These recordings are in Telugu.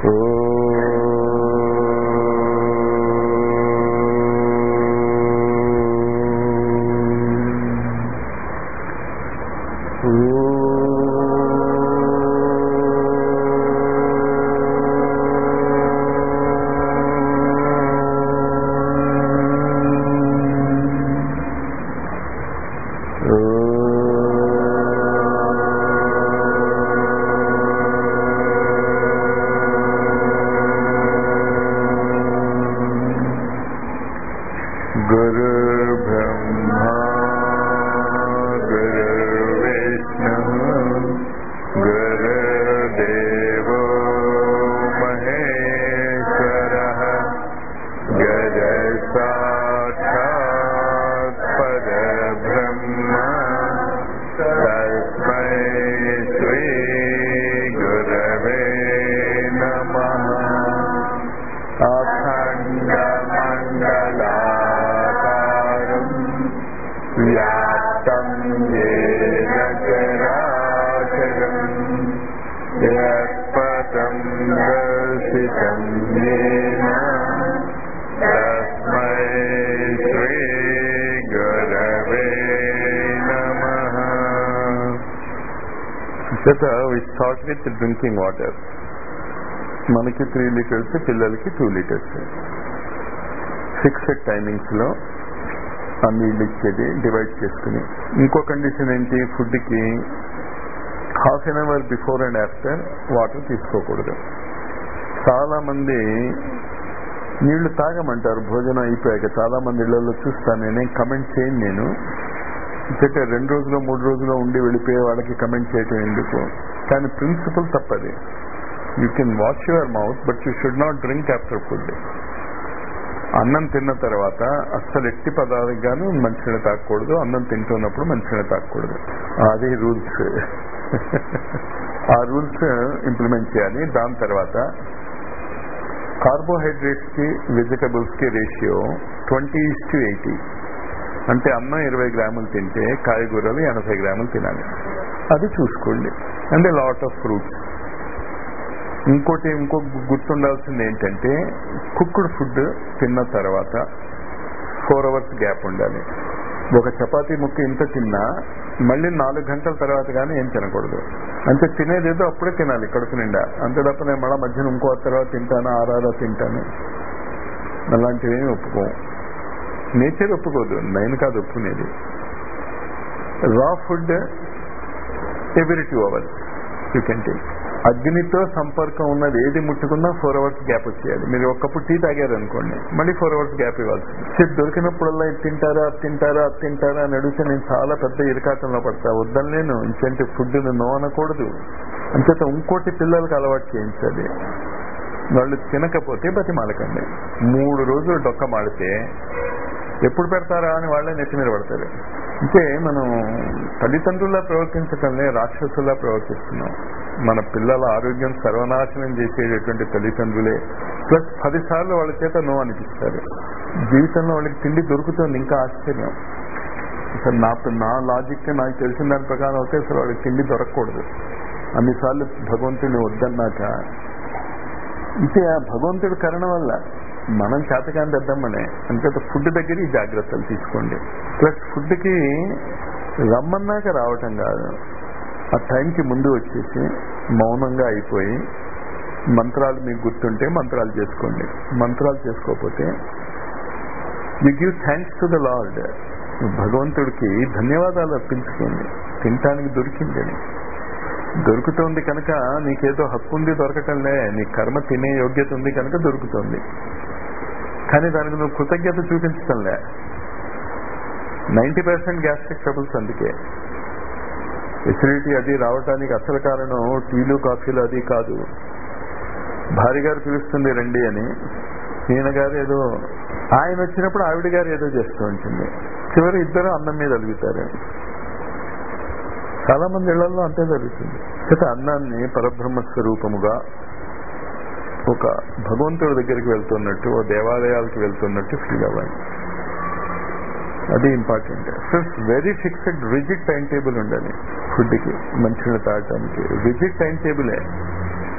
गुरुर्ब्रह्मा गुरुर्विष्णुः गुरुर्देवो महेश्वरः गजसाक्षात् परब्रह्म तस्मै श्रीगुरवे नमः अखण्डमण्डलाकारम् व्याप्तं येन चराचरम् यत्पदं दर्शितं येन तस्मै श्रीगुरवे नमः చేత we start with drinking water మనకి త్రీ లీటర్స్ పిల్లలకి టూ లీటర్స్ ఫిక్స్డ్ టైమింగ్స్ లో ఆ నీళ్ళు ఇచ్చేది డివైడ్ చేసుకుని ఇంకో కండిషన్ ఏంటి ఫుడ్కి half an hour before and after water తీసుకోకూడదు చాలా మంది నీళ్లు తాగమంటారు భోజనం అయిపోయాక చాలా మంది ఇళ్లలో చూస్తాను నేనేం కమెంట్ చేయను నేను చెప్పే రెండు రోజులు మూడు రోజులు ఉండి వెళ్ళిపోయే వాళ్ళకి కమెంట్ చేయటం ఎందుకు కానీ ప్రిన్సిపల్ తప్పది you can wash your mouth but you should not drink after food అన్నం తిన్న తర్వాత అస్సలు ఎట్టి పదాలకు గాను మంచినీళ్ళు తాగకూడదు అన్నం తింటున్నప్పుడు మంచినీళ్ళు తాగకూడదు అది రూల్స్ ఆ రూల్స్ ఇంప్లిమెంట్ చేయాలి దాని తర్వాత కార్బోహైడ్రేట్స్ కి వెజిటబుల్స్ కి రేషియో ట్వంటీ టు ఎయిటీ అంటే అన్నం ఇరవై గ్రాములు తింటే కాయగూరలు ఎనభై గ్రాములు తినాలి అది చూసుకోండి అంటే లాట్ ఆఫ్ ఫ్రూట్స్ ఇంకోటి ఇంకో గుర్తుండాల్సింది ఏంటంటే కుక్కుడు ఫుడ్ తిన్న తర్వాత ఫోర్ అవర్స్ గ్యాప్ ఉండాలి ఒక చపాతీ ముక్క ఇంత తిన్నా మళ్ళీ నాలుగు గంటల తర్వాత కానీ ఏం తినకూడదు అంటే తినేదేదో అప్పుడే తినాలి కడుపు నిండా అంతే తప్ప నేను మళ్ళీ మధ్యన ఇంకో తర్వాత తింటాను ఆరారా తింటాను అలాంటివి ఏమి ఒప్పుకోం నేచర్ ఒప్పుకోదు నేను కాదు ఒప్పుకునేది raw food every two hours you can take అగ్నితో సంపర్కం ఉన్నది ఏది ముట్టుకున్నా ఫోర్ అవర్స్ గ్యాప్ వచ్చేయాలి మీరు ఒక్కప్పుడు టీ తాగారు అనుకోండి మళ్ళీ ఫోర్ అవర్స్ గ్యాప్ ఇవ్వాల్సి చెప్పి దొరికినప్పుడల్లా ఇది తింటారా అది తింటారా అది తింటారా అని అడిగితే నేను చాలా పెద్ద ఇరకాటంలో పడతా వద్దని నేను ఇంకంటే ఫుడ్ నో అనకూడదు అంచేత ఇంకోటి పిల్లలకు అలవాటు చేయించాలి వాళ్ళు తినకపోతే బతిమాలకండి మూడు రోజులు డొక్క మాడితే ఎప్పుడు పెడతారా అని వాళ్ళే నెత్తి మీద పడతారు అంటే మనం తల్లిదండ్రుల్లా ప్రవర్తించటంలే రాక్షసుల్లా ప్రవర్తిస్తున్నాం మన పిల్లల ఆరోగ్యం సర్వనాశనం చేసేటటువంటి తల్లిదండ్రులే ప్లస్ పదిసార్లు వాళ్ళ చేత నో అనిపిస్తారు జీవితంలో వాళ్ళకి తిండి దొరుకుతుంది ఇంకా ఆశ్చర్యం అసలు నా నా లాజిక్ నాకు తెలిసిన దాని ప్రకారం అయితే అసలు వాళ్ళకి తిండి దొరకకూడదు అన్నిసార్లు భగవంతుని వద్దన్నాక అంటే ఆ భగవంతుడి కరుణ వల్ల మనం చేతకాని తెద్దామనే అంటే ఫుడ్ దగ్గర ఈ జాగ్రత్తలు తీసుకోండి ప్లస్ ఫుడ్కి రమ్మన్నాక రావటం కాదు ఆ టైంకి ముందు వచ్చేసి మౌనంగా అయిపోయి మంత్రాలు మీకు గుర్తుంటే మంత్రాలు చేసుకోండి మంత్రాలు చేసుకోకపోతే you give thanks to the lord భగవంతుడికి ధన్యవాదాలు అర్పించుకోండి తినటానికి దొరికిందని దొరుకుతోంది కనుక నీకేదో హక్కు ఉంది దొరకటంలే నీ కర్మ తినే యోగ్యత ఉంది కనుక దొరుకుతోంది కానీ దానికి నువ్వు కృతజ్ఞత చూపించటంలే నైంటీ పర్సెంట్ గ్యాస్ట్రిక్ ట్రబుల్స్ అందుకే ఎసిడిటీ అది రావటానికి అసలు కారణం టీలు కాఫీలు అది కాదు భార్య గారు పిలుస్తుంది రండి అని ఈయన గారు ఏదో ఆయన వచ్చినప్పుడు ఆవిడ గారు ఏదో చేస్తూ ఉంటుంది చివరి ఇద్దరు అన్నం మీద అలుగుతారు చాలా మంది ఇళ్లలో అంతే జరుగుతుంది చేత అన్నాన్ని పరబ్రహ్మ స్వరూపముగా ఒక భగవంతుడి దగ్గరికి వెళ్తున్నట్టు ఓ దేవాలయాలకు వెళ్తున్నట్టు ఫీల్ అవ్వాలి అది important first very fixed rigid time table ఉండాలి ఫుడ్కి మంచిగా తాగటానికి రిజిడ్ టైం టేబులే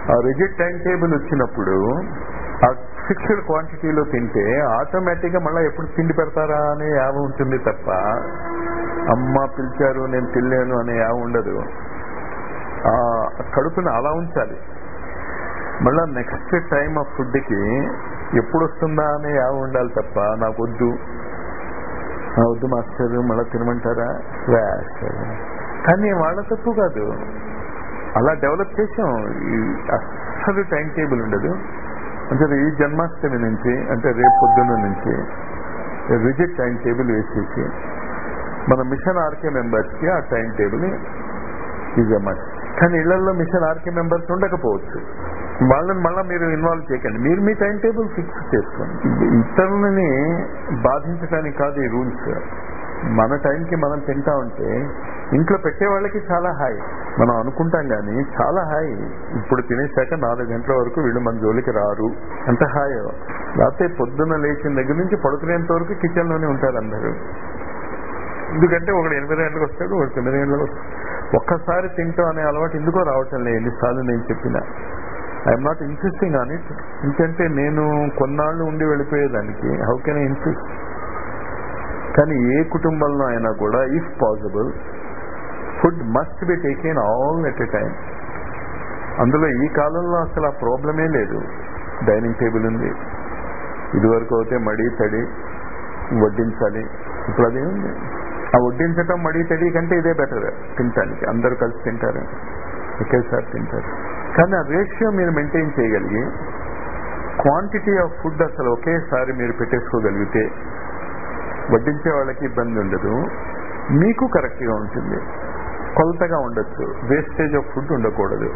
ఆ రిజిడ్ టైం టేబుల్ వచ్చినప్పుడు ఆ ఫిక్స్డ్ క్వాంటిటీలో తింటే ఆటోమేటిక్గా మళ్ళీ ఎప్పుడు తిండి పెడతారా అనే యావ ఉంటుంది తప్ప అమ్మ పిలిచారు నేను తినలేను అనే యావ ఉండదు ఆ కడుపుని అలా ఉంచాలి మళ్ళా నెక్స్ట్ టైం ఆ ఫుడ్కి ఎప్పుడు వస్తుందా అనే యావ ఉండాలి తప్ప నాకు వద్దు "ఆ, వద్దు మాస్టర్ మళ్ళీ తినమంటారా వేస్తారు కానీ వాళ్ళ తప్పు కాదు అలా డెవలప్ చేసాం ఈ అస్సలు టైం టేబుల్ ఉండదు అంటే ఈ జన్మాష్టమి నుంచి అంటే రేపు పొద్దున్న నుంచి రిజిట్ టైం టేబుల్ వేసేసి మన మిషన్ ఆర్కే మెంబర్స్కి ఆ టైం టేబుల్ ఇవ్వమని కానీ ఇళ్లలో మిషన్ ఆర్కే మెంబర్స్ ఉండకపోవచ్చు వాళ్ళని మళ్ళీ మీరు ఇన్వాల్వ్ చేయకండి మీరు మీ టైం టేబుల్ ఫిక్స్ చేసుకోండి ఇతరులని బాధించడానికి కాదు ఈ రూల్స్ మన టైంకి మనం తింటా ఉంటే ఇంట్లో పెట్టే వాళ్ళకి చాలా హాయ్ మనం అనుకుంటాం కానీ చాలా హాయ్ ఇప్పుడు తినేశాక నాలుగు గంటల వరకు వీళ్ళు మన జోలికి రారు అంత హాయ్ లేకపోతే పొద్దున్న లేచిన దగ్గర నుంచి పడుకునేంత వరకు కిచెన్ లోనే ఉంటారు అందరూ ఎందుకంటే ఒకడు ఎనిమిది గంటలకు వస్తాడు ఒకడు తొమ్మిది గంటలకు వస్తాడు ఒక్కసారి తింటాం అనే అలవాటు ఎందుకో రావటం లేదు ఎన్నిసార్లు నేను చెప్పిన I'm not insisting on it ఎందుకంటే నేను కొన్నాళ్ళు ఉండి వెళ్ళిపోయేదానికి హౌ కెన్ ఐ ఇన్సిస్ట్ కానీ ఏ కుటుంబంలో అయినా కూడా if possible food must be taken all at a time అందులో ఈ కాలంలో అసలు ఆ ప్రాబ్లమే లేదు డైనింగ్ టేబుల్ ఉంది ఇదివరకు అయితే మడి తడి వడ్డించాలి ఇప్పుడు అదే ఉంది ఆ వడ్డించటం మడి తడి కంటే ఇదే బెటర్ తినటానికి అందరూ కలిసి తింటారు ఒకేసారి తింటారు కానీ ఆ రేషియో మీరు మెయింటైన్ చేయగలిగి క్వాంటిటీ ఆఫ్ ఫుడ్ అసలు ఒకేసారి మీరు పెట్టేసుకోగలిగితే వడ్డించే వాళ్ళకి ఇబ్బంది ఉండదు మీకు కరెక్ట్గా ఉంటుంది కొలతగా ఉండొచ్చు వేస్టేజ్ ఆఫ్ ఫుడ్ ఉండకూడదు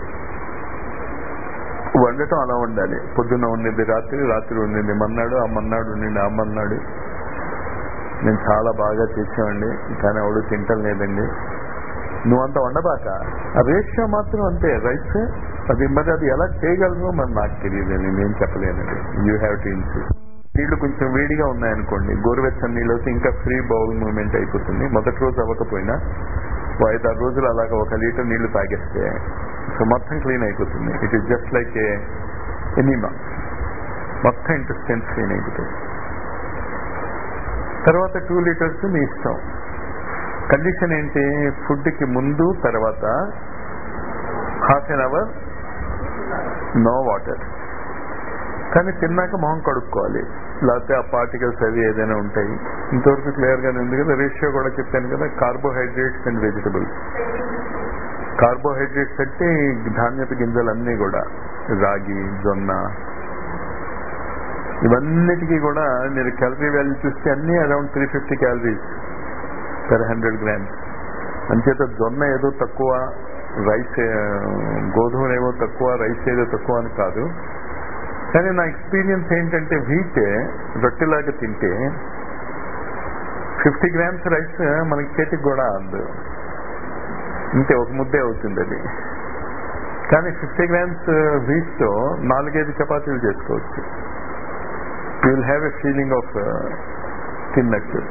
వండటం అలా ఉండాలి పొద్దున్న ఉండింది రాత్రి రాత్రి ఉండింది మన్నాడు ఆ మన్నాడు ఉండింది ఆ మన్నాడు నేను చాలా బాగా చేసామండి కానీ ఎవడు తింటలేదండి నువ్వంత వండబాక ఆ రేషియో మాత్రం అంతే రైస్ అది మరి అది ఎలా చేయగలరో మరి నాకు తెలియదు నేనేం చెప్పలేనండి యూ హ్యావ్ టు ఇన్సిస్ట్ నీళ్లు కొంచెం వేడిగా ఉన్నాయనుకోండి గోరువెచ్చని నీళ్ళు అయితే ఇంకా ఫ్రీ బౌల్ మూవ్మెంట్ అయిపోతుంది మొదటి రోజు అవ్వకపోయినా ఓ ఐదారు రోజులు అలాగా ఒక లీటర్ నీళ్లు తాగేస్తే సో మొత్తం క్లీన్ అయిపోతుంది it is just like a enema మొత్తం ఇంటెస్టెన్స్ క్లీన్ అయిపోతుంది తర్వాత టూ లీటర్స్ మీ ఇష్టం కండిషన్ ఏంటి ఫుడ్కి ముందు తర్వాత half an hour no water కానీ తిన్నాక మొహం కడుక్కోవాలి లేకపోతే ఆ పార్టికల్స్ అవి ఏదైనా ఉంటాయి ఇంతవరకు క్లియర్ గానే ఉంది కదా రేషియో కూడా చెప్పాను కదా కార్బోహైడ్రేట్స్ అండ్ వెజిటబుల్స్ కార్బోహైడ్రేట్స్ అంటే ధాన్యపు గింజలు అన్నీ కూడా రాగి జొన్న ఇవన్నిటికీ కూడా మీరు క్యాలరీ వాల్యూ చూస్తే అన్ని around three fifty calories per hundred grams అంచేత జొన్న ఏదో తక్కువ రైస్ గోధుమలు ఏవో తక్కువ రైస్ ఏదో తక్కువ అని కాదు కానీ నా ఎక్స్పీరియన్స్ ఏంటంటే వీట్ రొట్టెలాగా తింటే ఫిఫ్టీ గ్రామ్స్ రైస్ మనకి చేతికి కూడా అందు ఇంతే ఒక ముద్దే అవుతుంది అది కానీ ఫిఫ్టీ గ్రామ్స్ వీట్తో నాలుగైదు చపాతీలు చేసుకోవచ్చు you will have a feeling of తిన్నట్టు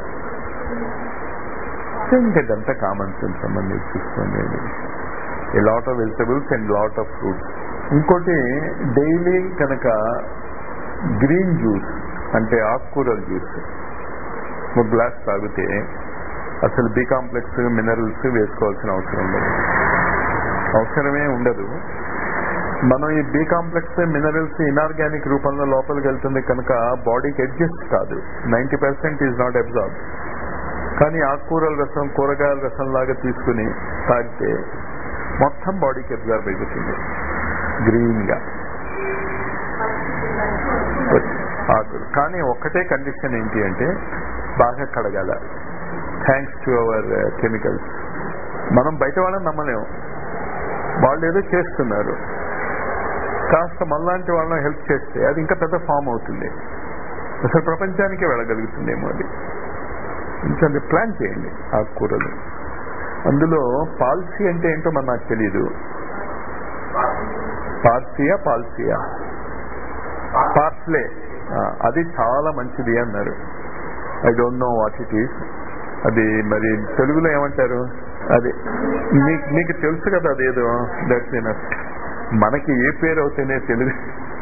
ఇంకా ఇదంతా కామన్ సెన్స్ అమ్మ మీరు చూసుకోండి a lot of vegetables and lot of fruits ఇంకోటి డైలీ కనుక గ్రీన్ జ్యూస్ అంటే ఆకుకూరల జ్యూస్ ఒక గ్లాస్ తాగితే అసలు బి కాంప్లెక్స్ మినరల్స్ వేసుకోవాల్సిన అవసరం ఉండదు అవసరమే ఉండదు మనం ఈ బి కాంప్లెక్స్ మినరల్స్ ఇనార్గానిక్ రూపంలో లోపలికి వెళ్తుంది కనుక బాడీకి అడ్జస్ట్ కాదు ninety percent is not absorb కానీ ఆకుకూరల రసం కూరగాయల రసం లాగా తీసుకుని తాగితే మొత్తం బాడీకి అబ్జార్బ్ అయిపోతుంది గ్రీన్ గా ఆకులు కానీ ఒక్కటే కండిషన్ ఏంటి అంటే బాగా కడగాల థ్యాంక్స్ టు అవర్ కెమికల్స్ మనం బయట వాళ్ళని నమ్మలేము వాళ్ళు ఏదో చేస్తున్నారు కాస్త మళ్ళాంటి వాళ్ళని హెల్ప్ చేస్తే అది ఇంకా పెద్ద ఫామ్ అవుతుంది అసలు ప్రపంచానికే వెళ్ళగలుగుతుందేమో అది కొంచెం ప్లాన్ చేయండి ఆకుకూరలు అందులో పాలసీ అంటే ఏంటో మరి నాకు తెలియదు పార్సియా పాల్సియా పార్స్లే అది చాలా మంచిది అన్నారు I don't know what it is అది మరి తెలుగులో ఏమంటారు అది మీకు మీకు తెలుసు కదా అదేదో దట్స్ ఇనఫ్ మనకి ఏ పేరు అవుతేనే తెలుగు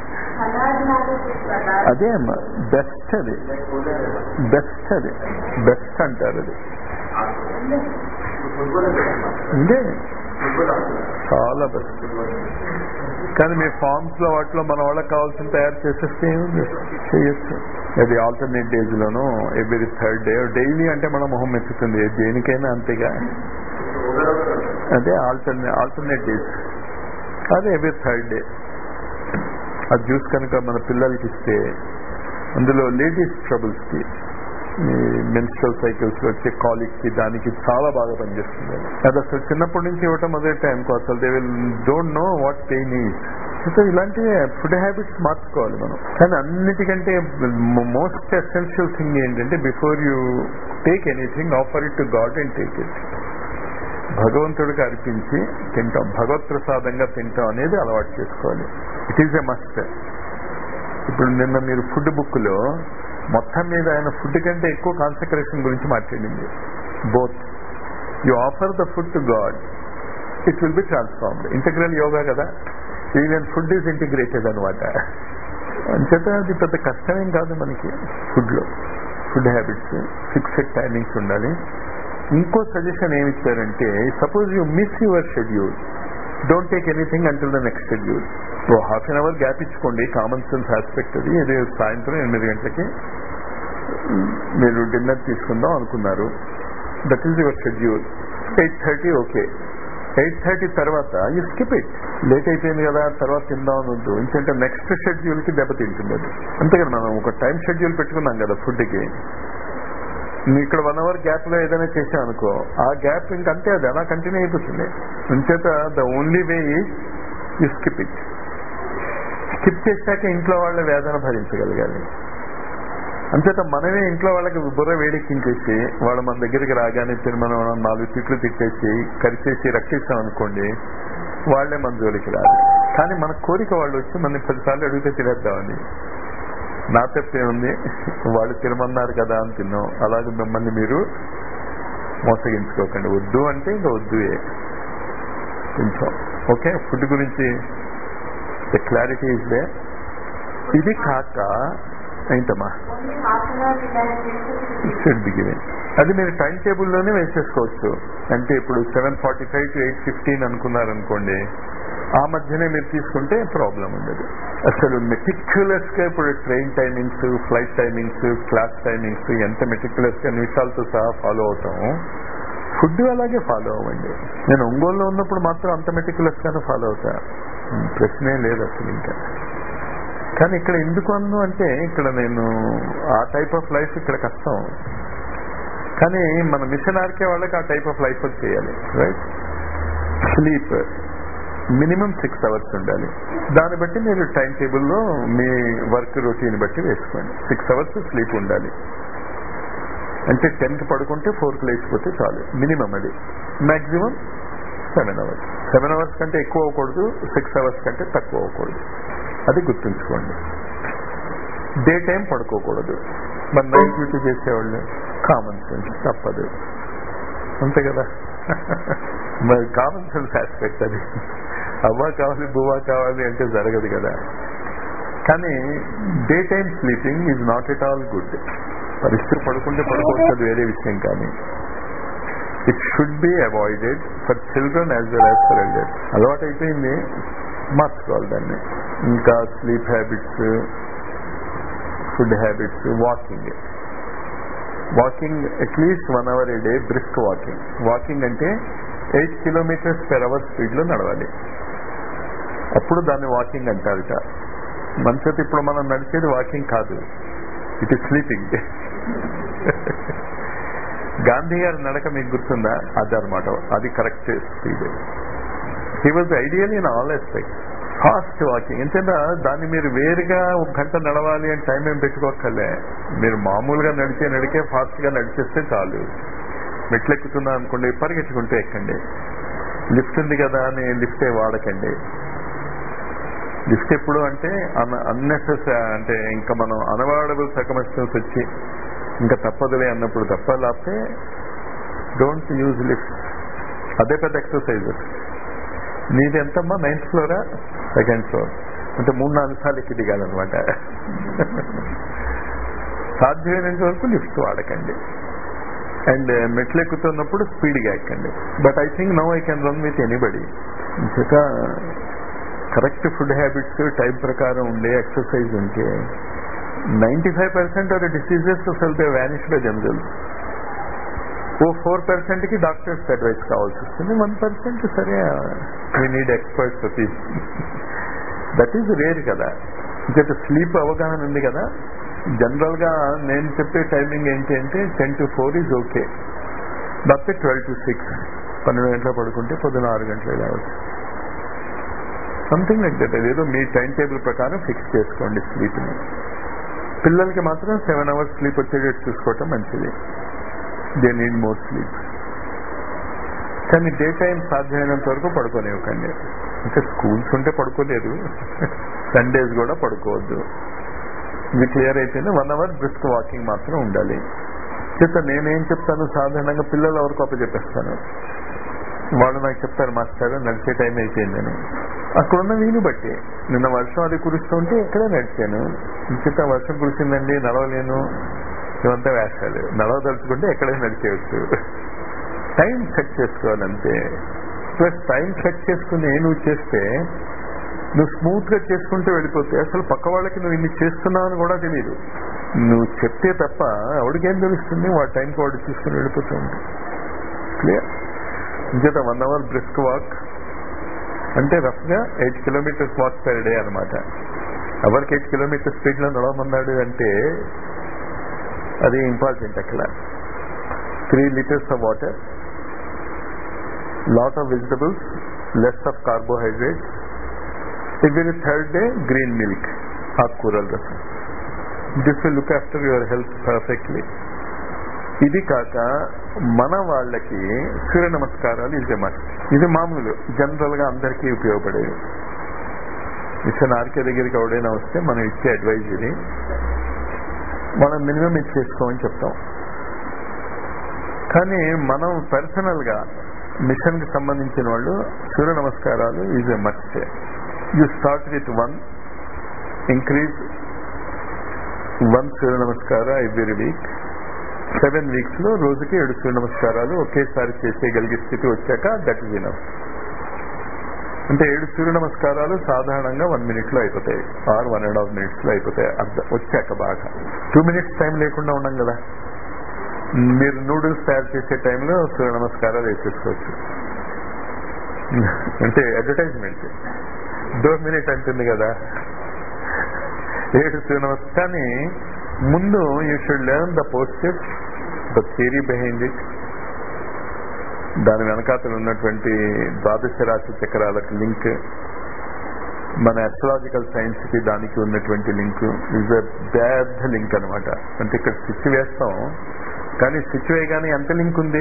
అదే అమ్మా బెస్ట్ అది బెస్ట్ అది బెస్ట్ అంటారు అది ఇదే చాలా బెస్ట్ కానీ మీ ఫార్మ్స్ లో వాటిలో మన వాళ్ళకి కావాల్సిన తయారు చేసేస్తే ఏముంది చేయొచ్చు అది ఆల్టర్నేట్ డేస్ లోను ఎవ్రీ థర్డ్ డే డైలీ అంటే మన మొహం మెచ్చుతుంది దేనికైనా అంతేగా అదే ఆల్టర్నే ఆల్టర్నేట్ డేస్ అదే ఎవ్రీ థర్డ్ డే ఆ జ్యూస్ కనుక మన పిల్లలకి ఇస్తే అందులో లేడీస్ ట్రబుల్స్ కి మెన్స్ట్రల్ సైకిల్స్ వచ్చే కాలిక్ కి దానికి చాలా బాగా పనిచేస్తుంది అది అసలు చిన్నప్పటి నుంచి ఇవ్వటం మొదలెట్టే అనుకో అసలు they will don't know what pain is so ఇలాంటివి ఫుడ్ హ్యాబిట్స్ మార్చుకోవాలి మనం కానీ అన్నిటికంటే మోస్ట్ ఎసెన్షియల్ థింగ్ ఏంటంటే before you take anything offer it to God and take it భగవంతుడికి అర్పించి తింటాం భగవత్ ప్రసాదంగా తింటాం అనేది అలవాటు చేసుకోవాలి ఇట్ ఈజ్ ఎ మస్ట్ ఇప్పుడు నిన్న మీరు ఫుడ్ బుక్ లో మొత్తం మీద ఆయన ఫుడ్ కంటే ఎక్కువ కాన్సన్ట్రేషన్ గురించి మాట్లాడింది both you offer the food to God it will be transformed integral yoga కదా ఈవెన్ ఫుడ్ ఈజ్ ఇంటిగ్రేటెడ్ అనమాట అంచేత అది పెద్ద కష్టమేం కాదు మనకి ఫుడ్ లో ఫుడ్ హ్యాబిట్స్ ఫిక్స్డ్ టైమింగ్స్ ఉండాలి ఇంకో సజెషన్ ఏమి ఇచ్చారంటే suppose you miss your schedule don't take anything until the next schedule oh half an hour gap ఇచ్చుకోండి కామన్ సెన్స్ ఆస్పెక్ట్ అది ఇది సాయంత్రం ఎనిమిది గంటలకి మీరు డిన్నర్ తీసుకుందాం అనుకున్నారు that is your schedule eight thirty okay eight thirty తర్వాత యూ స్కిప్ ఇట్ లేట్ అయిపోయింది కదా తర్వాత తిందాం అని వద్దు ఎందుకంటే నెక్స్ట్ షెడ్యూల్ కి దెబ్బతింటుంది అది అంతే కదా మనం ఒక టైం షెడ్యూల్ పెట్టుకున్నాం కదా ఫుడ్కి ఇక్కడ వన్ అవర్ గ్యాప్ లో ఏదైనా చేసాం అనుకో ఆ గ్యాప్ ఇంకంతే అది అలా కంటిన్యూ అయిపోతుంది అంచేత the only way is you skip it skip చేశాక ఇంట్లో వాళ్ళ వేదన భరించగలగాలి అంచేత మనమే ఇంట్లో వాళ్ళకి బుర్ర వేడెక్కించేసి వాళ్ళు మన దగ్గరికి రాగానే తిని మనం నాలుగు తిట్లు తిట్టేసి కరిచేసి రక్షిస్తాం అనుకోండి వాళ్లే మన జోలికి రాదు కానీ మన కోరిక వాళ్ళు వచ్చి మన పదిసార్లు అడిగితే తినేద్దామని నా తప్పే ఉంది వాళ్ళు తినమన్నారు కదా అని తిన్నాం అలాగే మిమ్మల్ని మీరు మోసగించుకోకండి వద్దు అంటే ఇంకా వద్దు కొంచెం ఓకే ఫుడ్ గురించి ద క్లారిటీ ఇస్ దే ఇది కాక ఏంటమ్మా షుడ్ బిగిన్ అది మీరు టైం టేబుల్లోనే వేసేసుకోవచ్చు అంటే ఇప్పుడు seven forty five to eight fifteen అనుకున్నారనుకోండి ఆ మధ్యనే మీరు తీసుకుంటే ప్రాబ్లం ఉండదు అసలు మెటిక్యులస్ గా ఇప్పుడు train timings flight timings class timings ఎంత మెటిక్యులస్ గా నిమిషాలతో సహా ఫాలో అవుతాం ఫుడ్ అలాగే ఫాలో అవ్వండి నేను ఒంగోలులో ఉన్నప్పుడు మాత్రం అంత మెటిక్యులస్ గానే ఫాలో అవుతా ప్రశ్నే లేదు అసలు ఇంకా కానీ ఇక్కడ ఎందుకు అన్ను అంటే ఇక్కడ నేను ఆ టైప్ ఆఫ్ లైఫ్ ఇక్కడ కష్టం కానీ మన మిషన్ ఆర్కే వాళ్ళకి ఆ టైప్ ఆఫ్ లైఫ్ చేయాలి right sleep minimum six hours ఉండాలి దాన్ని బట్టి మీరు టైం టేబుల్లో మీ వర్క్ రొటీన్ బట్టి వేసుకోండి సిక్స్ అవర్స్ స్లీప్ ఉండాలి అంటే టెన్కి పడుకుంటే ఫోర్కి లేచిపోతే చాలు మినిమం అది maximum seven hours seven hours కంటే ఎక్కువ అవ్వకూడదు సిక్స్ అవర్స్ కంటే తక్కువ అవ్వకూడదు అది గుర్తుంచుకోండి డే టైం పడుకోకూడదు మరి నైట్ డ్యూటీ చేసేవాళ్ళు కామన్ సెన్స్ తప్పదు అంతే కదా మరి కామన్ సెన్స్ ఆస్పెక్ట్ అది అవ్వ కావాలి బువ్వా కావాలి అంటే జరగదు కదా కానీ day time sleeping is not at all good పరిస్థితి పడుకుంటే పడుకోవచ్చు వేరే విషయం కానీ it should be avoided for children as well as for elders అలవాటు అయిపోయింది మార్చుకోవాలి దాన్ని ఇంకా sleep habits food habits walking walking at least one hour a day brisk walking walking అంటే eight kilometres per hour speed లో నడవాలి అప్పుడు దాన్ని వాకింగ్ అంటారట మంచిది ఇప్పుడు మనం నడిచేది వాకింగ్ కాదు ఇట్ ఇస్ స్లీపింగ్ గాంధీ గారి నడక మీకు గుర్తుందా అది అనమాట అది correct speed he was ideal in all aspect fast walking ఎందుకంటే దాన్ని మీరు వేరుగా ఒక గంట నడవాలి అని టైం ఏం పెట్టుకోక్కర్లే మీరు మామూలుగా నడిచే నడికే ఫాస్ట్ గా నడిచేస్తే చాలు మెట్లు ఎక్కుతున్నా అనుకోండి పరిగెత్తుకుంటూ ఎక్కండి లిఫ్ట్ ఉంది కదా అని లిఫ్టే వాడకండి లిఫ్ట్ ఎప్పుడు అంటే అన్నెసెసరీ అంటే ఇంకా మనం అనవాడబుల్ సర్కమస్టెన్స్ వచ్చి ఇంకా తప్పదులే అన్నప్పుడు తప్ప లేకపోతే డోంట్ యూజ్ లిఫ్ట్ అదే పెద్ద ఎక్సర్సైజ్ నీది ఎంతమ్మా నైన్త్ ఫ్లోరా సెకండ్ ఫ్లోర్ అంటే మూడు నాలుగు సార్లు ఎక్కి దిగాలన్నమాట సాధ్యమైనంత వరకు లిఫ్ట్ వాడకండి అండ్ మెట్లు ఎక్కుతున్నప్పుడు స్పీడ్గా ఎక్కండి but I think now I can run with anybody ఇంక కరెక్ట్ ఫుడ్ హ్యాబిట్స్ టైం ప్రకారం ఉండే ఎక్సర్సైజ్ ఉంటే ninety five percent of diseases అసలు they vanish by themselves oh four percent కి డాక్టర్స్ అడ్వైస్ కావాల్సి వస్తుంది వన్ పర్సెంట్ సరే we need experts that is rare కదా ఇంకా స్లీప్ అవగాహన ఉంది కదా జనరల్ గా నేను చెప్పే టైమింగ్ ఏంటి అంటే ten to four is okay లేకపోతే ట్వెల్వ్ టు సిక్స్ పన్నెండు గంటల పడుకుంటే పొద్దున ఆరు గంటలు లేవచ్చు సంథింగ్ లైక్ దట్ అదేదో మీ టైం టేబుల్ ప్రకారం ఫిక్స్ చేసుకోండి స్లీప్ని పిల్లలకి మాత్రం సెవెన్ అవర్స్ స్లీప్ వచ్చేటట్టు చూసుకోవటం మంచిది దే నీడ్ మోర్ స్లీప్ కానీ డే టైం సాధ్యమైనంత వరకు పడుకోనివ్వకండి ఇంకా స్కూల్స్ ఉంటే పడుకోలేదు సండేస్ కూడా పడుకోవద్దు ఇది క్లియర్ అయితేనే వన్ అవర్ బ్రిస్క్ వాకింగ్ మాత్రం ఉండాలి చేత నేనేం చెప్తాను సాధారణంగా పిల్లల వరకు అప్పచెప్పేస్తాను వాళ్ళు నాకు చెప్తారు మాస్టర్ నడిచే టైం అయిపోయిందని అక్కడున్న వీలు బట్టి నిన్న వర్షం అది కురుస్తుంటే ఇక్కడే నడిచాను ఇంత వర్షం కురిసిందండి నడవలేను ఇవంతా వేషాలు నడవదలుచుకుంటే ఎక్కడైనా నడిచేయచ్చు టైం సెట్ చేసుకోవాలంతే ప్లస్ టైం సెట్ చేసుకుని నువ్వు చేస్తే నువ్వు స్మూత్ గా చేసుకుంటూ వెళ్ళిపోతే అసలు పక్క వాళ్ళకి నువ్వు ఇన్ని చేస్తున్నావు అని కూడా తెలియదు నువ్వు చెప్తే తప్ప ఎవడికేం తెలుస్తుంది వాడు టైంకి వాడు చూసుకుని వెళ్ళిపోతూ ఉంటాడు క్లియర్ ఇంకేత వన్ అవర్ బ్రిస్క్ వాక్ అంటే రఫ్ గా eight kilometres walk per day అనమాట ఎవరికి ఎయిట్ కిలోమీటర్ స్పీడ్ లో నడవమన్నాడు అంటే అది ఇంపార్టెంట్ అక్కడ three litres of water lot of vegetables less of carbohydrates every third day green milk ఆకుకూరల రసం this will look after your health perfectly ఇది కాక మన వాళ్ళకి సూర్య నమస్కారాలు ఇది మస్ట్ ఇది మామూలు జనరల్ గా అందరికీ ఉపయోగపడేవి మిషన్ ఆర్కే దగ్గరికి ఎవడైనా వస్తే మనం ఇచ్చే అడ్వైజ్ ఇది మనం మినిమం ఇచ్చేసుకోమని చెప్తాం కానీ మనం పర్సనల్ గా మిషన్ కి సంబంధించిన వాళ్ళు సూర్య నమస్కారాలు is a must you start with one increase one Surya namaskar every week seven weeks లో రోజుకి ఏడు సూర్య నమస్కారాలు ఒకేసారి చేసేయగలిగే స్థితి వచ్చాక దట్ ఇస్ ఇనఫ్ అంటే ఏడు సూర్య నమస్కారాలు సాధారణంగా వన్ మినిట్ లో అయిపోతాయి or one and half minutes లో అయిపోతాయి అర్థం వచ్చాక బాగా టూ మినిట్స్ టైం లేకుండా ఉన్నాం కదా మీరు నూడిల్స్ తయారు చేసే టైంలో సూర్య నమస్కారాలు వేసేసుకోవచ్చు అంటే అడ్వర్టైజ్మెంట్ దో మినిట్ అంటుంది కదా ఏడు సూర్య నమస్కారం కానీ ముందు you should learn the postures the theory behind it దాని వెనకాతలు ఉన్నటువంటి ద్వాదశ రాశి చక్రాలకు లింక్ మన అస్ట్రాలజికల్ సైన్స్ కి దానికి ఉన్నటువంటి లింక్ ఇస్ అ పెద్ద లింక్ అనమాట అంటే ఇక్కడ స్విచ్ వేస్తాం కానీ స్విచ్ వేయగానే ఎంత లింక్ ఉంది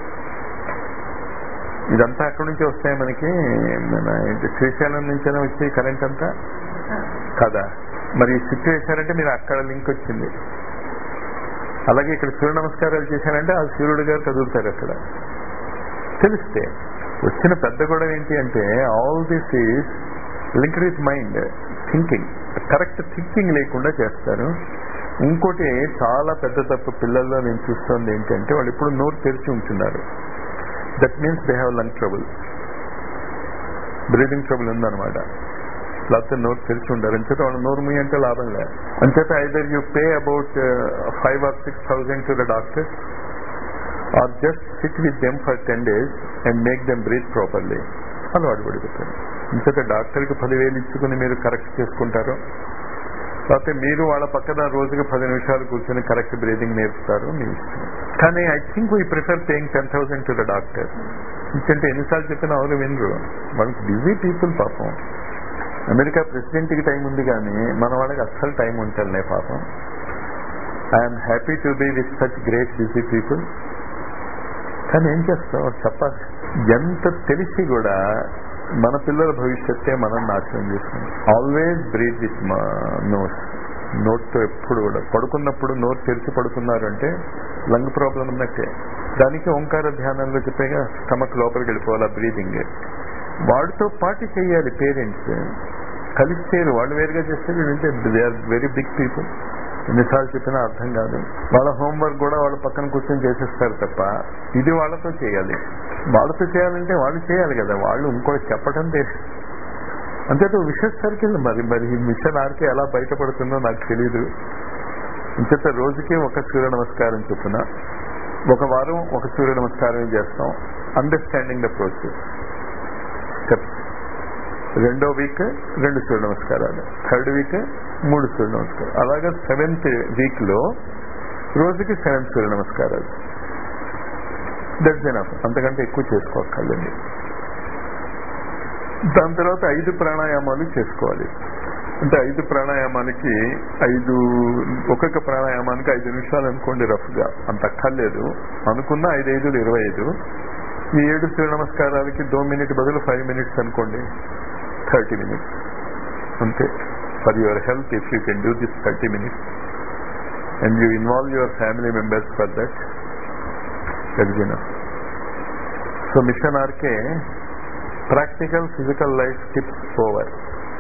ఇదంతా అక్కడి నుంచి వస్తాయి మనకి మన ఏంటి శ్రీశైలం నుంచైనా వచ్చి కరెంట్ అంతా కదా మరి స్విచ్ వేశారంటే మీరు అక్కడ లింక్ వచ్చింది అలాగే ఇక్కడ సూర్య నమస్కారాలు చేశారంటే ఆ సూర్యుడు గారు కదులుతారు అక్కడ తెలిస్తే వచ్చిన పెద్ద గొడవ ఏంటి అంటే all this is linked with mind thinking correct thinking లేకుండా చేస్తారు ఇంకోటి చాలా పెద్ద తప్పు పిల్లల్లో నేను చూస్తుంది ఏంటంటే వాళ్ళు ఇప్పుడు నోరు తెరిచి ఉంటున్నారు that means they have lung trouble breathing trouble ఉందన్నమాట లేకపోతే నోరు తెరిచి ఉంటారు అంచేత వాళ్ళు నోరు మీ అంటే లాభం లేదు అంచేత either you pay about five or six thousand to the doctor or just sit with them for ten days and make them breathe properly అలవాటు పడిపోతారు ఇంచేత డాక్టర్కి పదివేలు ఇచ్చుకుని మీరు కరెక్ట్ చేసుకుంటారు లేకపోతే మీరు వాళ్ళ పక్కన రోజుకి పది నిమిషాలు కూర్చొని కరెక్ట్ బ్రీదింగ్ నేర్పుతారు మీ ఇష్టం కానీ I think we prefer paying ten thousand to the doctor ఎందుకంటే ఎన్నిసార్లు చెప్పినా ఎవరు వినరు వాళ్ళకి బిజీ పీపుల్ పాపం అమెరికా ప్రెసిడెంట్ కి టైం ఉంది కానీ మన వాళ్ళకి అస్సలు టైం ఉంటారులే పాపం I'm happy to be with such great busy people కానీ ఏం చేస్తాం చెప్పాలి ఎంత తెలిసి కూడా మన పిల్లల భవిష్యత్తే మనం నాశనం చేసుకుంటాం ఆల్వేస్ బ్రీత్ విత్ నోస్ నోట్తో ఎప్పుడు కూడా పడుకున్నప్పుడు నోట్ తెరిచి పడుకున్నారంటే లంగ్ ప్రాబ్లం ఉన్నట్టే దానికి ఓంకార ధ్యానంలో చెప్పేగా స్టమక్ లోపలికి వెళ్ళిపోవాలా బ్రీదింగ్ వాడితో పాటు చేయాలి పేరెంట్స్ కలిసి చేయరు వాళ్ళు వేరుగా చేస్తే వీళ్ళంటే they are very big people ఎన్నిసార్లు చెప్పినా అర్థం కాదు వాళ్ళ హోంవర్క్ కూడా వాళ్ళ పక్కన కూర్చొని చేసేస్తారు తప్ప ఇది వాళ్ళతో చేయాలి వాళ్ళతో చేయాలంటే వాళ్ళు చేయాలి కదా వాళ్ళు ఇంకోటి చెప్పడం లేదు అంతేతో విషస్ సర్కిల్ మరి మరి ఈ మిషన్ ఆర్కే ఎలా బయటపడుతుందో నాకు తెలియదు ఇంచేత రోజుకి ఒక సూర్య నమస్కారం చొప్పున ఒక వారం ఒక సూర్య నమస్కారం చేస్తాం అండర్స్టాండింగ్ ద ప్రోసెస్ స్టెప్స్ రెండో వీక్ రెండు సూర్య నమస్కారాలు థర్డ్ వీక్ మూడు సూర్య నమస్కారాలు అలాగే సెవెంత్ వీక్ లో రోజుకి సెవెన్ సూర్య నమస్కారాలు దట్స్ ఎనఫ్ అంతకంటే ఎక్కువ చేసుకోక్కర్లేదు దాని తర్వాత ఐదు ప్రాణాయామాలు చేసుకోవాలి అంటే ఐదు ప్రాణాయామానికి ఐదు ఒక్కొక్క ప్రాణాయామానికి ఐదు నిమిషాలు అనుకోండి రఫ్ గా అంత అక్కర్లేదు అనుకున్న ఐదు ఐదులు ఇరవై ఐదు ఈ ఏడు సూర్య నమస్కారాలకి దో మినిట్ బదులు ఫైవ్ మినిట్స్ అనుకోండి థర్టీ మినిట్స్ అంతే for your health if you can do this thirty minutes and you involve your family members for that that so mission R K practical physical life tips over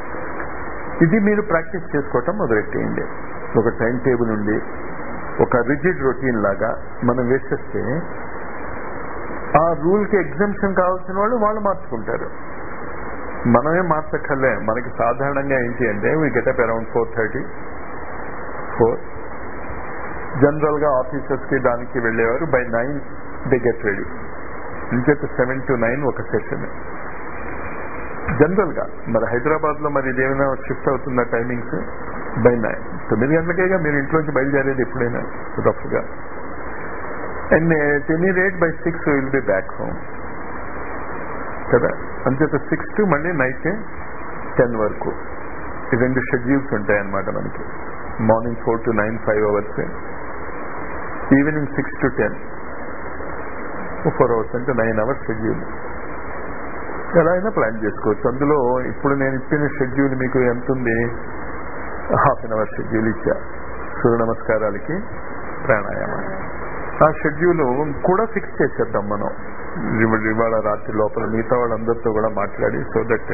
ఇది మీరు ప్రాక్టీస్ చేసుకోవటం మొదలెట్టేయండి ఒక టైం టేబుల్ ఉండి ఒక రిజిడ్ రొటీన్ లాగా మనం వేసేస్తే ఆ రూల్కి ఎగ్జామ్షన్ కావాల్సిన వాళ్ళు వాళ్ళు మార్చుకుంటారు మనమే మార్చక్కర్లే మనకి సాధారణంగా ఏంటి అంటే we get up around four thirty four general గా ఆఫీసర్స్ కి దానికి వెళ్ళేవారు by nine they get ready ఇంచేత సెవెన్ టు నైన్ ఒక సెషన్ జనరల్ గా మరి హైదరాబాద్ లో మరి ఇదేమైనా షిఫ్ట్ అవుతుందా టైమింగ్స్ బై నైన్ తొమ్మిది గంటలకేగా మీరు ఇంట్లోంచి బయలుదేరేది ఎప్పుడైనా రఫ్ గా and at any rate by six will be back home కదా అంచేత సిక్స్ టు మళ్ళీ నైట్ టెన్ వరకు ఈ రెండు షెడ్యూల్స్ ఉంటాయన్నమాట మనకి morning four to nine five hours evening six to ten four hours అంటే నైన్ అవర్స్ షెడ్యూల్ ఎలా అయినా ప్లాన్ చేసుకోవచ్చు అందులో ఇప్పుడు నేను ఇచ్చిన షెడ్యూల్ మీకు ఎంత ఉంది హాఫ్ అన్ అవర్ షెడ్యూల్ ఇచ్చా సూర్య నమస్కారాలకి ప్రాణాయామం ఆ షెడ్యూల్ కూడా ఫిక్స్ చేసేద్దాం మనం ఇవ- ఇవాళ రాత్రి లోపల మిగతా వాళ్ళందరితో కూడా మాట్లాడి సో దట్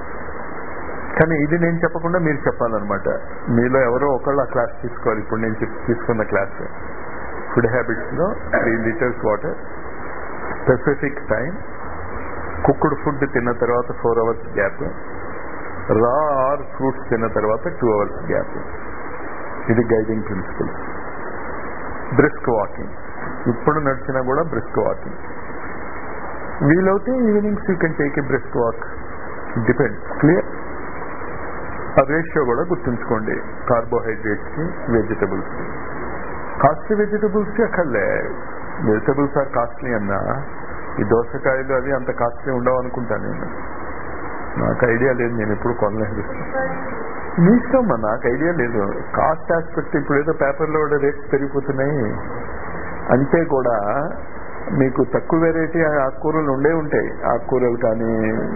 కానీ ఇది నేను చెప్పకుండా మీరు చెప్పాలన్నమాట మీలో ఎవరో ఒకళ్ళు ఆ క్లాస్ తీసుకోవాలి ఇప్పుడు నేను చెప్- తీసుకున్న క్లాస్ ఫుడ్ హ్యాబిట్స్ లో three litres water specific time cooked food తిన్న తర్వాత four hours gap raw or fruits తిన్న తర్వాత టూ అవర్స్ గ్యాప్ ఇది గైడింగ్ ప్రిన్సిపల్స్ బ్రిస్క్ వాకింగ్ ఇప్పుడు నడిచినా కూడా బ్రిస్క్ వాకింగ్ వీలవుతే evenings you can take a brisk walk depends clear ఆ రేషియో కూడా గుర్తుంచుకోండి కార్బోహైడ్రేట్స్ కి వెజిటబుల్స్ కి కాస్ట్లీ వెజిటబుల్స్ కి అక్కర్లే వెజిటబుల్స్ ఆర్ కాస్ట్లీ అన్నా ఈ దోసకాయలు అవి అంత కాస్ట్లీ ఉండవు అనుకుంటా నేను నాకు ఐడియా లేదు నేను ఎప్పుడు కొనలేదు మీ ఇష్టం అమ్మా, నాకు ఐడియా లేదు కాస్ట్ ఆస్పెక్ట్ ఇప్పుడు ఏదో పేపర్లో కూడా రేట్స్ పెరిగిపోతున్నాయి అంటే కూడా మీకు తక్కువ వెరైటీ ఆకుకూరలు ఉండే ఉంటాయి ఆకుకూరలు కానీ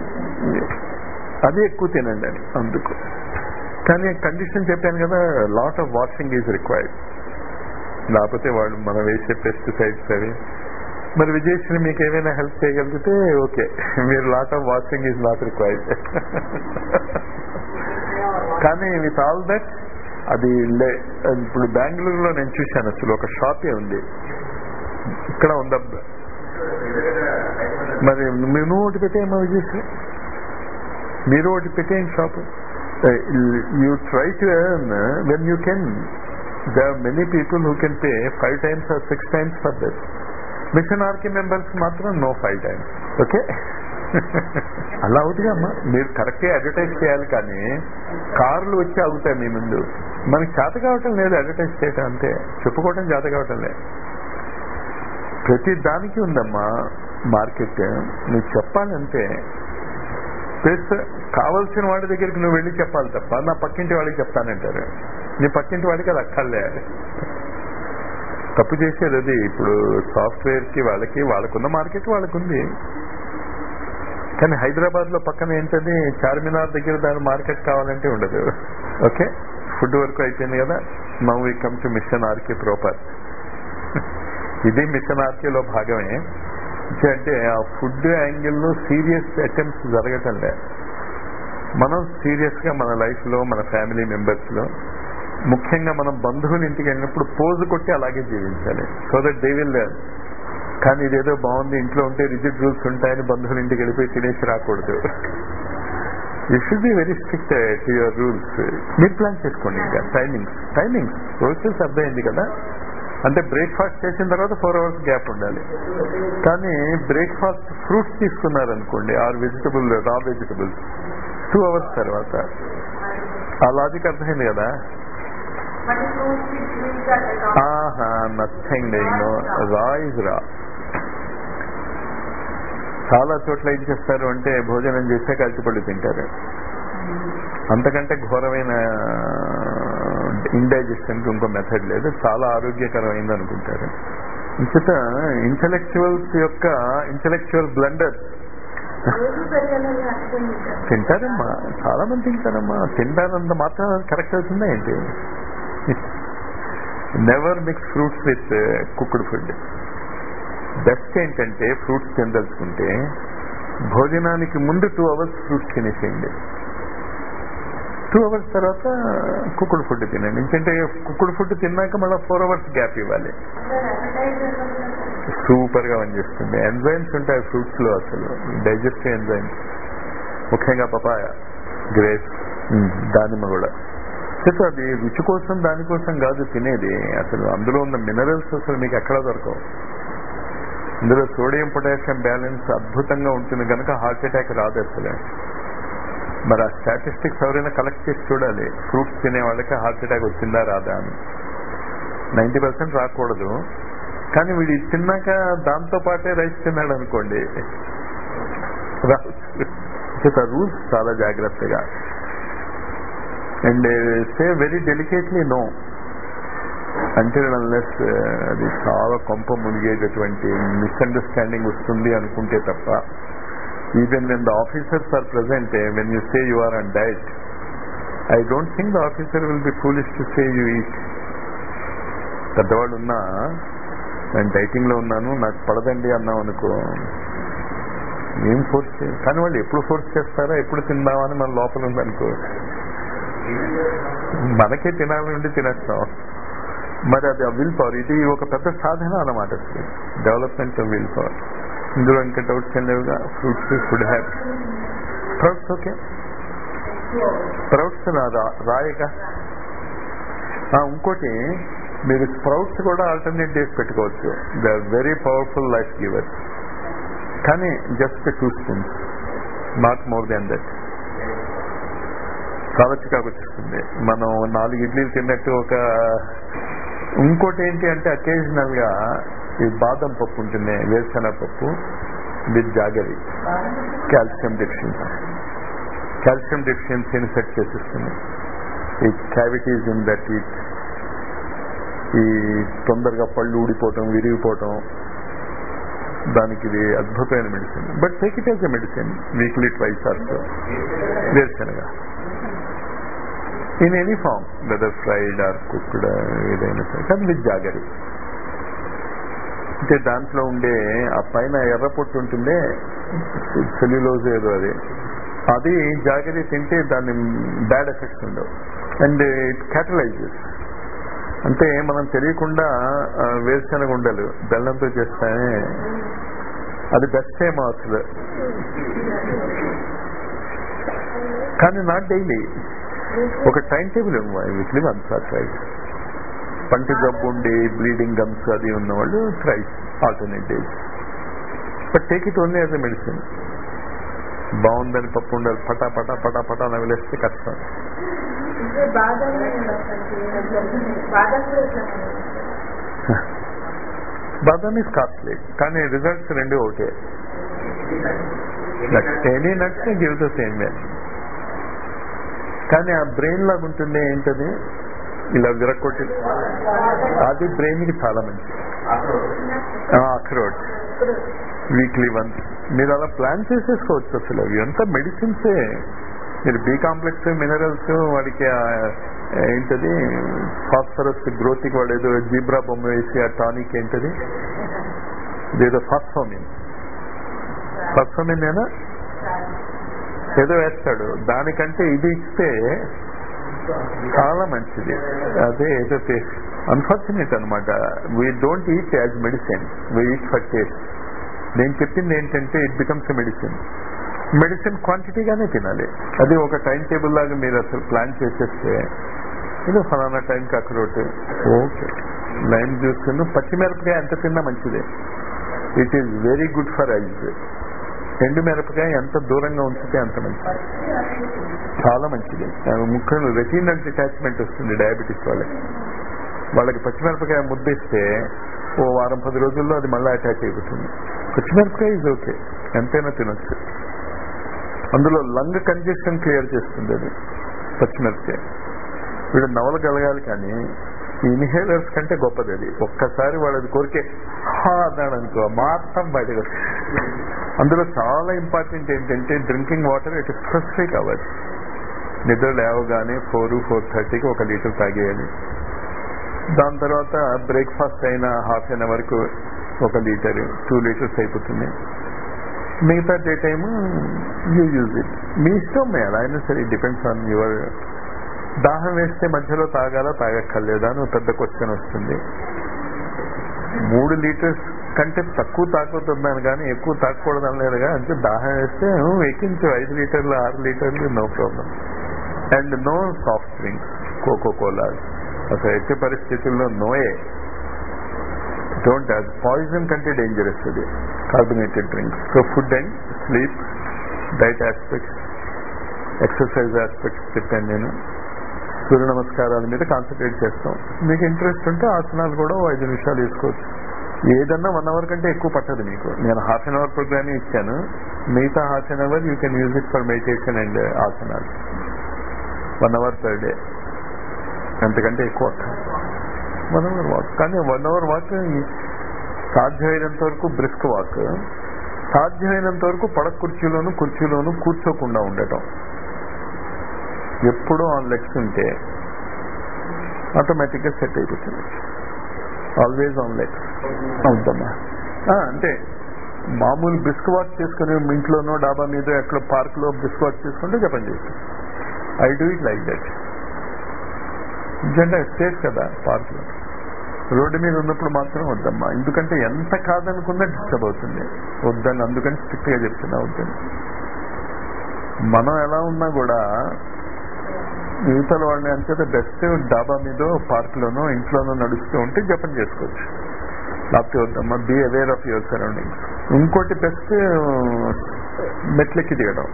అది ఎక్కువ తినండి అని అందుకు కానీ కండిషన్ చెప్పాను కదా lot of washing is required లేకపోతే వాళ్ళు మనం వేసే పెస్టిసైడ్స్ అవి మరి విజయశ్రీ మీకు ఏమైనా హెల్ప్ చేయగలిగితే ఓకే మీరు lot of washing is not required కానీ విత్ ఆల్ దట్ అది లే ఇప్పుడు బెంగళూరులో నేను చూశాను అసలు ఒక షాపే ఉంది ఇక్కడ ఉందబ్బా మరి మేము ఒకటి పెట్టేయమ్మా విజయశ్రీ మీరు ఒకటి పెట్టేయండి shop you try to earn when you can they are many people who can pay five times or six times for that mission ఆర్కి మెంబర్స్ మాత్రం నో ఫైవ్ టైమ్స్ ఓకే అలా అవుతుందా అమ్మా మీరు కరెక్ట్గా అడ్వర్టైజ్ చేయాలి కానీ కార్లు వచ్చి ఆగుతాయి మీ ముందు మనకి చేత కావటం లేదు అడ్వర్టైజ్ చేయటం అంతే చెప్పుకోవటం చేత కావటం లేదు ప్రతి దానికి ఉందమ్మా మార్కెట్ నువ్వు చెప్పాలంటే ప్లస్ కావలసిన వాడి దగ్గరికి నువ్వు వెళ్ళి చెప్పాలి తప్ప నా పక్కింటి వాడికి చెప్తానంటారు నీ పక్కింటి వాడికి అది అక్కర్లే తప్పు చేసేది అది ఇప్పుడు సాఫ్ట్వేర్ కి వాళ్ళకి వాళ్ళకున్న మార్కెట్ వాళ్ళకుంది కానీ హైదరాబాద్ లో పక్కన ఏంటది చార్మినార్ దగ్గర దాని మార్కెట్ కావాలంటే ఉండదు ఓకే ఫుడ్ వరకు అయిపోయింది కదా now we come to mission R K proper ఇది మిషన్ ఆర్కేలో భాగమే అంటే ఆ ఫుడ్ యాంగిల్లో సీరియస్ అటెంప్ట్స్ జరగటం లే మనం సీరియస్ గా మన లైఫ్ లో మన ఫ్యామిలీ మెంబర్స్ లో ముఖ్యంగా మనం బంధువుల ఇంటికి వెళ్ళినప్పుడు పోజు కొట్టి అలాగే జీవించాలి సో దట్ దే విల్ కానీ ఇదేదో బాగుంది ఇంట్లో ఉంటే రిజిడ్ రూల్స్ ఉంటాయని బంధువుల ఇంటికి వెళ్ళిపోయి తినేసి రాకూడదు you should be very strict to your rules మీరు ప్లాన్ చేసుకోండి ఇంకా టైమింగ్స్ టైమింగ్స్ రోజెస్ అర్థమైంది కదా అంటే బ్రేక్ఫాస్ట్ చేసిన తర్వాత ఫోర్ అవర్స్ గ్యాప్ ఉండాలి కానీ బ్రేక్ఫాస్ట్ ఫ్రూట్స్ తీసుకున్నారనుకోండి or vegetable raw vegetables two hours తర్వాత ఆ లాజిక్ అర్థమైంది కదా But it goes with milk at the top. ఆహా nothing no raw is raw చాలా చోట్ల ఏం చేస్తారు అంటే భోజనం చేస్తే కలిసిపడి తింటారు అంతకంటే ఘోరమైన ఇండైజెషన్ కి ఇంకో మెథడ్ లేదు చాలా ఆరోగ్యకరమైంది అనుకుంటారు ఇంకట ఇంటలెక్చువల్స్ యొక్క ఇంటలెక్చువల్ బ్లండర్స్ రోజు పెరగాలని అర్థం తింటారు తింటారమ్మా చాలా మంది తింటారమ్మా తింటారంత మాత్రం కరెక్ట్ అవుతుందా ఏంటి never mix fruits with cooked food best ఏంటంటే ఫ్రూట్స్ తినదలుచుకుంటే భోజనానికి ముందు టూ అవర్స్ ఫ్రూట్స్ తినేసేయండి టూ అవర్స్ తర్వాత కుక్కుడు ఫుడ్ తినండి ఎందుకంటే కుక్కుడు ఫుడ్ తిన్నాక మళ్ళీ ఫోర్ అవర్స్ గ్యాప్ ఇవ్వాలి అడ్వర్టైజర్ వల్ల సూపర్ గా పనిచేస్తుంది ఎంజైమ్స్ ఉంటాయి ఫ్రూట్స్ లో అసలు డైజెస్టివ్ ఎంజైమ్స్ ముఖ్యంగా పపాయ గ్రేప్స్ దానిమ్మ కూడా చెప్పు అది రుచి కోసం దానికోసం కాదు తినేది అసలు అందులో ఉన్న మినరల్స్ అసలు మీకు ఎక్కడ దొరకవు ఇందులో సోడియం పొటాషియం బ్యాలెన్స్ అద్భుతంగా ఉంటుంది కనుక హార్ట్ అటాక్ రాదు అసలు మరి ఆ స్టాటిస్టిక్స్ ఎవరైనా కలెక్ట్ చేసి చూడాలి ఫ్రూట్స్ తినే వాళ్ళకి హార్ట్ అటాక్ వచ్చిందా రాదా అని నైంటీ పర్సెంట్ రాకూడదు కానీ వీడు ఇది తిన్నాక దాంతో పాటే రైస్ తిన్నాడు అనుకోండి రూల్స్ చాలా జాగ్రత్తగా and say very delicately no అంటే అన్లెస్ అది చాలా కొంప మునిగేటటువంటి మిస్అండర్స్టాండింగ్ వస్తుంది అనుకుంటే తప్ప even when the officers are present when you say you are on diet I don't think the officer will be foolish to say you eat పెద్దవాళ్ళు ఉన్నా నేను డైటింగ్ లో ఉన్నాను నాకు పడదండి అన్నాం అనుకో ఏం ఫోర్స్ చేయ కానీ వాళ్ళు ఎప్పుడు ఫోర్స్ చేస్తారా ఎప్పుడు తిందామని మన లోపల ఉందనుకో మనకే తినాలంటే తినేస్తాం మరి అది ఆ విల్ పవర్ ఇది ఒక పెద్ద సాధన అన్నమాట డెవలప్మెంట్ విల్ పవర్ ఇందులో ఇంకా డౌట్స్ ఏం లేవుగా fruits food habit sprouts okay sprouts రాయగా ఆ, ఇంకోటి మీరు స్ప్రౌట్స్ కూడా ఆల్టర్నేట్ డేస్ పెట్టుకోవచ్చు the very powerful life givers కానీ just two spoons not more than that చాలా చికాకు వచ్చేస్తుంది మనం నాలుగు ఇడ్లీలు తిన్నట్టు ఒక ఇంకోటి ఏంటి అంటే అకేజనల్ గా ఈ బాదం పప్పు ఉంటుంది వేరుశనగ పప్పు విత్ జాగరి కాల్షియం డెఫిషియన్సీ కాల్షియం డెఫిషియన్సీని సెట్ చేసేస్తుంది ఈ క్యావిటీస్ ఇన్ దట్ ఈట్ ఈ తొందరగా పళ్ళు ఊడిపోవటం విరిగిపోవటం దానికి ఇది అద్భుతమైన medicine but take it as a medicine weekly twice also వేరుశనగ in any form whether fried or cooked ఏదైనా సరే కానీ విత్ జాగరి అంటే దాంట్లో ఉండే ఆ పైన ఎర్ర పొట్టు ఉంటుందే సెల్యులోజ్ ఏదో అది అది జాగరి తింటే దాని బ్యాడ్ ఎఫెక్ట్స్ ఉండవు అండ్ ఇట్ క్యాటలైజెస్ అంటే మనం తెలియకుండా ఆ, వేరుశనగ ఉండలు బెల్లంతో చేస్తానే అది బెస్ట్ ఏమో అసలు కానీ నాట్ డైలీ ఒక టైం టేబుల్ వీక్లీ వన్ సార్ ట్రైస్ పంటి జబ్బు ఉండి బ్లీడింగ్ గమ్స్ అది ఉన్నవాళ్ళు thrice alternate days but take it only as a medicine బాగుందని పప్పు ఉండాలి పటా పటా పటా పటా నవిలేస్తే కష్టం అంటే బాదం బాదం కూడా ఇట్లా బాదం ఈస్ కాస్ట్లీ కానీ రిజల్ట్స్ రెండు ఒకటే any nuts give the same way కానీ ఆ బ్రెయిన్ లాగా ఉంటుంది ఏంటది ఇలా విరక్కొట్టి అది బ్రెయిన్ కి చాలా మంచిది అక్రోట్ వీక్లీ వన్స్ మీరు అలా ప్లాన్ చేసేసుకోవచ్చు అసలు అవి అంతా మెడిసిన్సే మీరు బి కాంప్లెక్స్ మినరల్స్ వాడికి ఆ, ఏంటది ఫాస్ఫరస్ గ్రోత్ కి వాడు ఏదో జీబ్రా బొమ్మ వేసి ఆ టానిక్ ఏంటది ఇదేదో ఫాస్ఫోమిన్ సత్సమేనా ఏదో వేస్తాడు దానికంటే ఇది ఇస్తే చాలా మంచిది అదే ఏదో టేస్ట్ అన్ఫార్చునేట్ అనమాట we don't eat as medicine we eat for taste నేను చెప్పింది ఏంటంటే ఇట్ బికమ్స్ మెడిసిన్ మెడిసిన్ క్వాంటిటీగానే తినాలి అది ఒక టైం టేబుల్ లాగా మీరు అసలు ప్లాన్ చేసేస్తే ఇది ఫలానా టైంకి అక్రోట్ ఓకే లైమ్ జ్యూస్ పచ్చిమిరపకాయ ఎంత తిన్నా మంచిదే it is very good for eyes ఎండు మిరపకాయ ఎంత దూరంగా ఉంచితే అంత మంచిది చాలా మంచిది ముఖ్యంగా రెటినల్ డిటాచ్మెంట్ వస్తుంది డయాబెటీస్ వాళ్ళకి వాళ్ళకి పచ్చిమిరపకాయ ముద్దిస్తే ఓ వారం పది రోజుల్లో అది మళ్ళీ అటాచ్ అయిపోతుంది పచ్చిమిరపకాయ ఇది ఓకే ఎంతైనా తినొచ్చు అందులో లంగ్ కంజెషన్ క్లియర్ చేస్తుంది అది పచ్చిమిరపకాయ వీడు నవలగలగాలి కానీ ఇన్హేలర్స్ కంటే గొప్పది అది ఒక్కసారి వాళ్ళది కోరికే హా అన్నాడు అనుకో మొత్తం బయటకు వస్తుంది. అందులో చాలా ఇంపార్టెంట్ ఏంటంటే డ్రింకింగ్ వాటర్ ఇట్ స్పెసిఫిక్ అవ్వాలి నిద్ర లేవగానే ఫోర్ ఫోర్ థర్టీకి ఒక లీటర్ తాగేయాలి దాని తర్వాత బ్రేక్ఫాస్ట్ అయిన హాఫ్ అన్ అవర్కు ఒక లీటర్ టూ లీటర్స్ అయిపోతుంది మిగతా day time you use it మీ ఇష్టం మేల అయినా సరే డిపెండ్స్ ఆన్ యువర్ దాహం వేస్తే మధ్యలో తాగాలా తాగక్కర్లేదా అని ఒక పెద్ద క్వశ్చన్ వస్తుంది మూడు లీటర్స్ కంటే తక్కువ తాగుతున్నాను కానీ ఎక్కువ తాగకూడదు లేదుగా అంటే దాహం వేస్తే "ఉమ్, ఎక్కించు ఐదు లీటర్లు ఆరు లీటర్లు no problem and no soft drinks coca cola అసలు ఎట్టి పరిస్థితుల్లో నోయే డోంట్ అది పాయిజన్ కంటే డేంజరస్ అది carbonated drinks so food and sleep diet aspects exercise aspects చెప్పాను నేను సూర్య నమస్కారాల మీద కాన్సన్ట్రేట్ చేస్తాం మీకు ఇంట్రెస్ట్ ఉంటే ఆసనాలు కూడా ఓ ఐదు నిమిషాలు వేసుకోవచ్చు ఏదన్నా వన్ అవర్ కంటే ఎక్కువ పట్టదు మీకు నేను హాఫ్ అన్ అవర్ ప్రోగ్రామ్ ఇచ్చాను మిగతా half an hour you can use it for meditation and ఆసనాలు వన్ అవర్ పర్ డే అంతకంటే ఎక్కువ వన్ అవర్ వాక్ కానీ వన్ అవర్ వాక్ సాధ్యమైనంత వరకు బ్రిస్క్ వాక్ సాధ్యమైనంత వరకు పడక కుర్చీలోను కుర్చీలోను కూర్చోకుండా ఉండటం ఎప్పుడూ ఆన్ లెగ్స్ ఉంటే ఆటోమేటిక్గా సెట్ అయిపోతుంది ఆల్వేజ్ ఆన్ లెగ్స్ అవుతామా ఆ, అంటే మామూలు బ్రిస్క్ వాక్ చేసుకుని మీ ఇంట్లోనో డాబా మీద ఎక్కడ పార్క్ లో బ్రిస్క్ వాక్ చేసుకుంటే జపం చేస్తాం I do it like that ఎందుకంటే సేఫ్ కదా పార్క్ లో రోడ్డు మీద ఉన్నప్పుడు మాత్రం వద్దమ్మా ఎందుకంటే ఎంత కాదనుకున్నా డిస్టర్బ్ అవుతుంది వద్దని అందుకని స్ట్రిక్ట్ గా చెప్తున్నా వద్దని మనం ఎలా ఉన్నా కూడా యువతల వాళ్ళని అంతే బెస్ట్ డాబా మీద పార్క్ లోనో ఇంట్లోనో నడుస్తూ ఉంటే జపం చేసుకోవచ్చు లేకపోతే వద్దమ్మా be aware of your surroundings ఇంకోటి బెస్ట్ మెట్లెక్కి దిగడం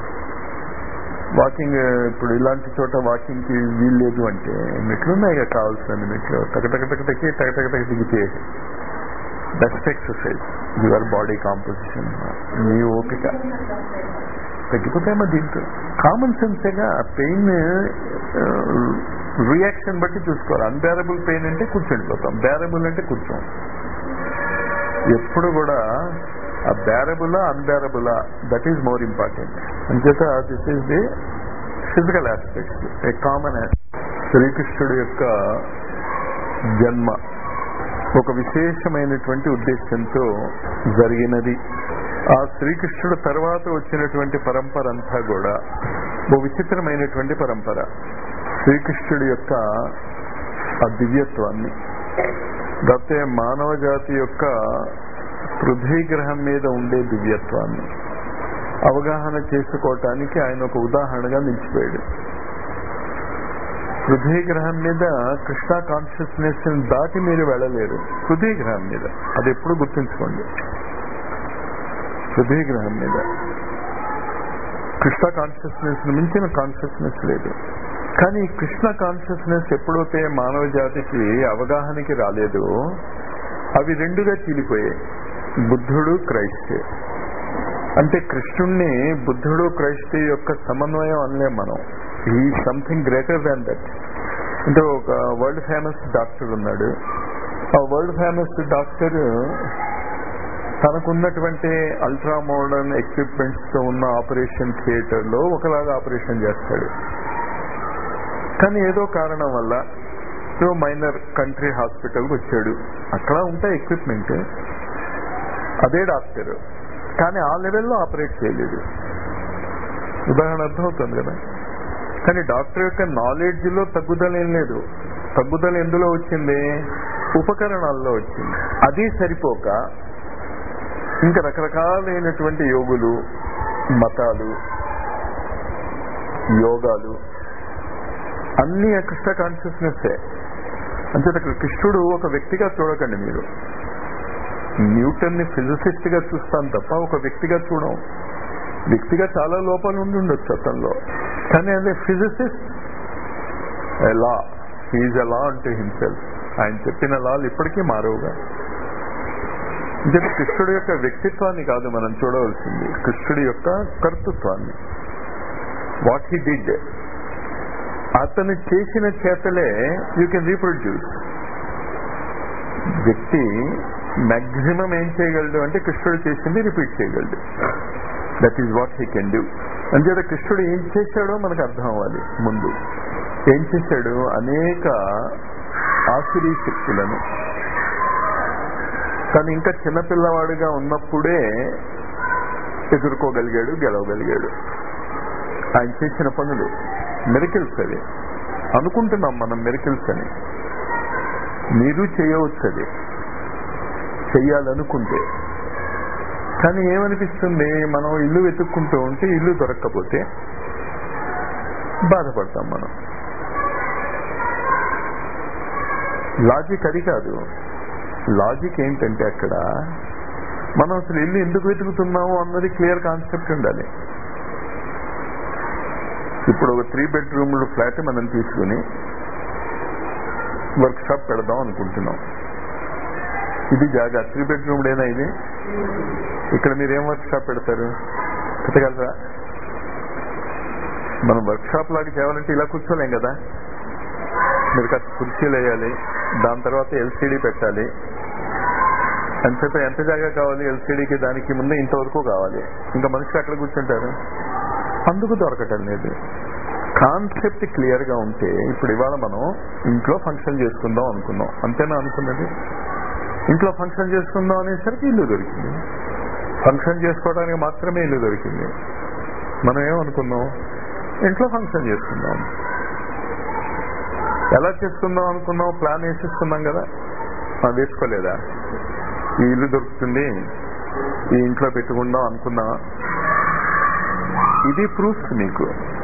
వాకింగ్ ఇప్పుడు ఇలాంటి చోట వాకింగ్ కి వీల్లేదు అంటే మెట్లు ఉన్నాయి కదా కావాల్సిన మెట్లు టకటక టకటకి టకటక టక దిగితే best exercise your body composition నీ ఓపిక తగ్గిపోతాయమ్మా దీంతో కామన్ సెన్సేగా పెయిన్ రియాక్షన్ బట్టి చూసుకోవాలి అన్బేరబుల్ పెయిన్ అంటే కూర్చుండిపోతాం బేరబుల్ అంటే కూర్చోం ఎప్పుడు కూడా ఆ బేరబులా అన్బేరబులా దట్ ఈజ్ మోర్ ఇంపార్టెంట్ అంచేత this is the physical aspects a common శ్రీకృష్ణుడు యొక్క జన్మ ఒక విశేషమైనటువంటి ఉద్దేశంతో జరిగినది ఆ శ్రీకృష్ణుడు తర్వాత వచ్చినటువంటి పరంపర అంతా కూడా ఓ విచిత్రమైనటువంటి పరంపర శ్రీకృష్ణుడి యొక్క ఆ దివ్యత్వాన్ని లేకపోతే మానవ జాతి యొక్క పృథ్వీ గ్రహం మీద ఉండే దివ్యత్వాన్ని అవగాహన చేసుకోవటానికి ఆయన ఒక ఉదాహరణగా నిలిచిపోయాడు పృథ్వీ గ్రహం మీద కృష్ణ కాన్షియస్నెస్ దాటి మీరు వెళ్ళలేరు పృథ్వీ గ్రహం మీద అది ఎప్పుడు గుర్తుంచుకోండి పృథ్వీ గ్రహం మీద కృష్ణ కాన్షియస్నెస్ మించిన కాన్షియస్నెస్ లేదు కానీ ఈ కృష్ణ కాన్షియస్నెస్ ఎప్పుడైతే మానవ జాతికి అవగాహనకి రాలేదో అవి రెండుగా చీలిపోయాయి బుద్ధుడు క్రైస్ట్ అంటే కృష్ణుణ్ణి బుద్ధుడు క్రైస్ట్ యొక్క సమన్వయం అనలేం మనం ఈ సంథింగ్ గ్రేటర్ దాన్ దట్ అంటే ఒక వరల్డ్ ఫేమస్ డాక్టర్ ఉన్నాడు ఆ వరల్డ్ ఫేమస్ డాక్టర్ తనకున్నటువంటి అల్ట్రా మోడర్న్ ఎక్విప్మెంట్స్ తో ఉన్న ఆపరేషన్ థియేటర్ లో ఒకలాగా ఆపరేషన్ చేస్తాడు కానీ ఏదో కారణం వల్ల ఏదో మైనర్ కంట్రీ హాస్పిటల్కి వచ్చాడు అక్కడ ఉంటాయి ఎక్విప్మెంట్ అదే డాక్టర్ కానీ ఆ లెవెల్లో ఆపరేట్ చేయలేదు ఉదాహరణ అర్థమవుతుంది కదా కానీ డాక్టర్ యొక్క నాలెడ్జ్ లో తగ్గుదల ఏం లేదు తగ్గుదల ఎందులో వచ్చింది ఉపకరణాల్లో వచ్చింది అది సరిపోక ఇంకా రకరకాలైనటువంటి యోగులు మతాలు యోగాలు అన్ని ఎక్స్ట్రా కాన్షియస్నెస్ అంచేత ఇక్కడ కృష్ణుడు ఒక వ్యక్తిగా చూడకండి మీరు న్యూటన్ ని ఫిజిసిస్ట్ గా చూస్తాను తప్ప ఒక వ్యక్తిగా చూడం వ్యక్తిగా చాలా లోపాలు ఉండి ఉండొచ్చు అతనిలో కానీ అదే ఫిజిసిస్ట్ లా హీజ్ ఎ లా అంటే హిమ్సెల్ఫ్ ఆయన చెప్పిన లాలు ఇప్పటికీ మారవుగా అంటే కృష్ణుడి యొక్క వ్యక్తిత్వాన్ని కాదు మనం చూడవలసింది కృష్ణుడి యొక్క కర్తృత్వాన్ని వాట్ హీ డిడ్ అతను చేసిన చేతలే యూ కెన్ రీప్రొడ్యూస్ వ్యక్తి మాక్సిమం ఏం చేయగలడు అంటే కృష్ణుడు చేసింది రిపీట్ చేయగలడు that is what he can do అంచేత కృష్ణుడు ఏం చేశాడో మనకు అర్థం అవ్వాలి ముందు ఏం చేశాడు అనేక ఆసురీ శక్తులను తను ఇంకా చిన్నపిల్లవాడిగా ఉన్నప్పుడే ఎదుర్కోగలిగాడు గెలవగలిగాడు ఆయన చేసిన పనులు మెరికల్స్ అవి అనుకుంటున్నాం మనం మెరికల్స్ అని మీరు చేయవచ్చు అది చెయ్యాలనుకుంటే కానీ ఏమనిపిస్తుంది మనం ఇల్లు వెతుక్కుంటూ ఉంటే ఇల్లు దొరక్కపోతే బాధపడతాం మనం లాజిక్ అది కాదు లాజిక్ ఏంటంటే అక్కడ మనం అసలు ఇల్లు ఎందుకు వెతుకుతున్నాము అన్నది క్లియర్ కాన్సెప్ట్ ఉండాలి ఇప్పుడు ఒక త్రీ బెడ్రూమ్ ఫ్లాట్ మనం తీసుకుని వర్క్ షాప్ పెడదాం అనుకుంటున్నాం ఇది జాగా త్రీ బెడ్రూమ్ ఏనా ఇది ఇక్కడ మీరు ఏం వర్క్ షాప్ పెడతారు పెట్టగలరా మనం వర్క్ షాప్ లాగా చేయాలంటే ఇలా కూర్చోలేం కదా మీరు కాస్త కుర్చీలు వేయాలి దాని తర్వాత ఎల్సీడీ పెట్టాలి అంచేత ఎంత జాగా కావాలి ఎల్సీడీకి దానికి ముందు ఇంతవరకు కావాలి ఇంకా మనుషులు అక్కడ కూర్చుంటారు అందుకు దొరకటం లేదు కాన్సెప్ట్ క్లియర్ గా ఉంటే ఇప్పుడు ఇవాళ మనం ఇంట్లో ఫంక్షన్ చేసుకుందాం అనుకున్నాం అంతేనా అనుకున్నది ఇంట్లో ఫంక్షన్ చేసుకుందాం అనేసరికి ఇల్లు దొరికింది ఫంక్షన్ చేసుకోవడానికి మాత్రమే ఇల్లు దొరికింది మనం ఏమనుకున్నాం ఇంట్లో ఫంక్షన్ చేసుకుందాం ఎలా చేసుకుందాం అనుకున్నాం ప్లాన్ వేసేసుకున్నాం కదా ఆ, వేసుకోలేదా ఈ ఇల్లు దొరుకుతుంది ఈ ఇంట్లో పెట్టుకుందాం అనుకున్నా ఇది ప్రూఫ్ మీకు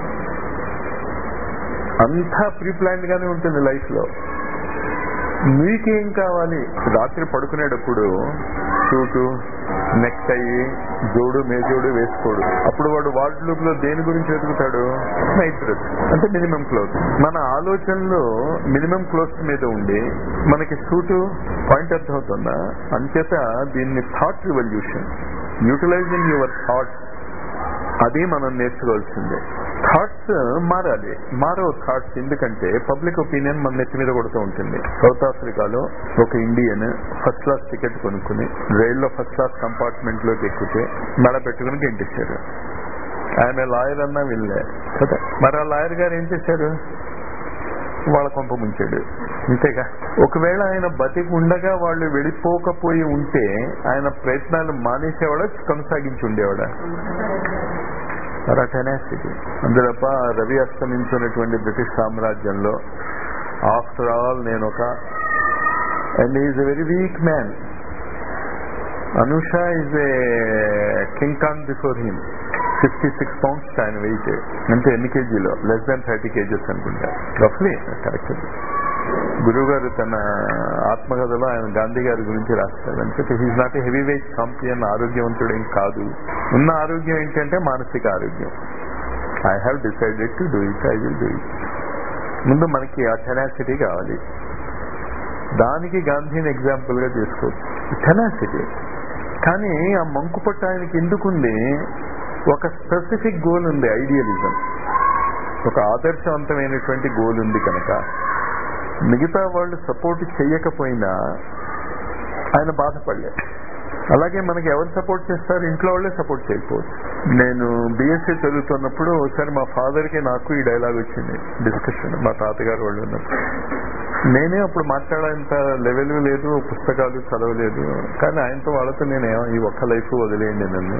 అంతా ప్రీ ప్లాన్డ్ గానే ఉంటుంది లైఫ్ లో మీకేం కావాలి రాత్రి పడుకునేటప్పుడు సూటు నెక్ అయ్యి జోడు మేజోడు వేసుకోడు అప్పుడు వాడు వార్డ్రూబ్ లో దేని గురించి వెతుకుతాడు నైట్ డ్రెస్ అంటే మినిమం క్లోత్ మన ఆలోచనలు మినిమం క్లోత్స్ మీద ఉండి మనకి సూటు పాయింట్ అర్థమవుతుందా అంచేత దీన్ని thought revolution utilising your thoughts అది మనం నేర్చుకోవాల్సిందే థాట్స్ మారాలి మారవు థాట్స్ ఎందుకంటే పబ్లిక్ ఒపీనియన్ మన నెత్తి మీద కొడుతూ ఉంటుంది సౌత్ ఆఫ్రికాలో ఒక ఇండియన్ ఫస్ట్ క్లాస్ టికెట్ కొనుక్కుని రైల్లో ఫస్ట్ క్లాస్ కంపార్ట్మెంట్ లోకి ఎక్కితే మెడ పెట్టుకుని గెంటిచ్చారు ఆయన లాయర్ అన్నా వీళ్ళే కదా మరి ఆ లాయర్ గారు ఏం చేశారు వాళ్ళ కొంప ముంచాడు అంతేగా ఒకవేళ ఆయన బతికి ఉండగా వాళ్ళు వెళ్ళిపోకపోయి ఉంటే ఆయన ప్రయత్నాలు మానేసేవాడా కొనసాగించి ఉండేవాడా టెనాసిటీ అందులోప రవి అస్తమించినటువంటి బ్రిటిష్ సామ్రాజ్యంలో ఆఫ్టర్ ఆల్ నేను ఒక and is a very weak man అనుష is a king can before him fifty six pounds ఆయన వెయిట్ అంటే ఎన్ని కేజీలో లెస్ దాన్ థర్టీ కేజెస్ అనుకుంటా రఫ్లీ కరెక్ట్ గురువు గారు తన ఆత్మకథలో ఆయన గాంధీ గారి గురించి రాస్తారు అంటే he's not a heavy weight champion ఆరోగ్యవంతుడేం కాదు ఉన్న ఆరోగ్యం ఏంటంటే మానసిక ఆరోగ్యం I have decided to do it I will do it ముందు మనకి ఆ టెనాసిటీ కావాలి దానికి గాంధీని ఎగ్జాంపుల్ గా తీసుకోవచ్చు టెనాసిటీ కానీ ఆ మంకు పట్టు ఆయనకి ఎందుకుంది ఒక స్పెసిఫిక్ గోల్ ఉంది ఐడియలిజం ఒక ఆదర్శవంతమైనటువంటి గోల్ ఉంది కనుక మిగతా వాళ్ళు సపోర్ట్ చెయ్యకపోయినా ఆయన బాధపడలేదు అలాగే మనకి ఎవరు సపోర్ట్ చేస్తారు ఇంట్లో వాళ్ళే సపోర్ట్ చేయకపోవచ్చు నేను బిఎస్సీ చదువుతున్నప్పుడు ఒకసారి మా ఫాదర్ కి నాకు ఈ డైలాగ్ వచ్చింది డిస్కషన్ మా తాతగారు వాళ్ళు ఉన్నప్పుడు నేనే అప్పుడు మాట్లాడేంత లెవెల్ లేదు పుస్తకాలు చదవలేదు కానీ ఆయనతో వాళ్ళతో నేను ఏమో ఈ ఒక్క లైఫ్ వదిలేయండి నన్ను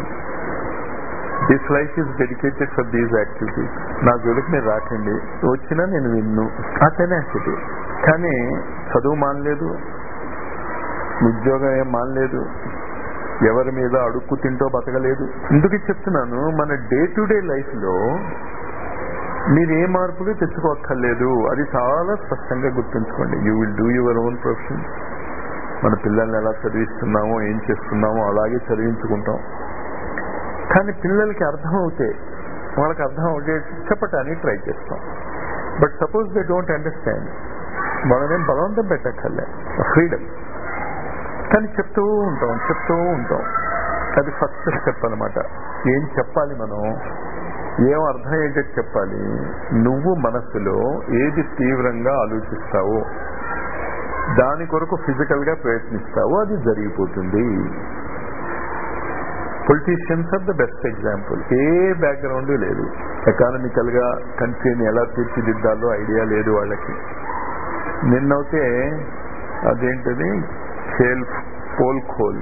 this life is dedicated for these activities నా జోలికి మీరు రాకండి వచ్చినా నేను విన్ను ఆ టెనాసిటీ కానీ చదువు మానలేదు ఉద్యోగం ఏం మానలేదు ఎవరి మీద అడుక్కు తింటూ బతకలేదు ఎందుకు చెప్తున్నాను మన డే టు డే లైఫ్ లో మీరు ఏ మార్పులు తెచ్చుకోక్కర్లేదు అది చాలా స్పష్టంగా గుర్తుంచుకోండి you will do your own profession మన పిల్లల్ని ఎలా చదివిస్తున్నామో ఏం చేస్తున్నామో అలాగే చదివించుకుంటాం కానీ పిల్లలకి అర్థం అవుతే వాళ్ళకి అర్థం అవుతే చెప్పటానికి ట్రై చేస్తాం but suppose they don't understand వాళ్ళనేం బలవంతం పెట్టక్కర్లే ఫ్రీడమ్ కానీ చెప్తూ ఉంటాం చెప్తూ ఉంటాం అది ఫస్ట్ స్టెప్ అనమాట ఏం చెప్పాలి మనం ఏం అర్థమయ్యేటట్టు చెప్పాలి నువ్వు మనస్సులో ఏది తీవ్రంగా ఆలోచిస్తావో దాని కొరకు ఫిజికల్ గా ప్రయత్నిస్తావో అది జరిగిపోతుంది politicians are the best example ఏ బ్యాక్గ్రౌండ్ లేదు ఎకానమికల్ గా కంట్రీని ఎలా తీర్చిదిద్దాలో ఐడియా లేదు వాళ్ళకి నిన్నైతే అదేంటిది ఖేల్ పోల్ ఖోల్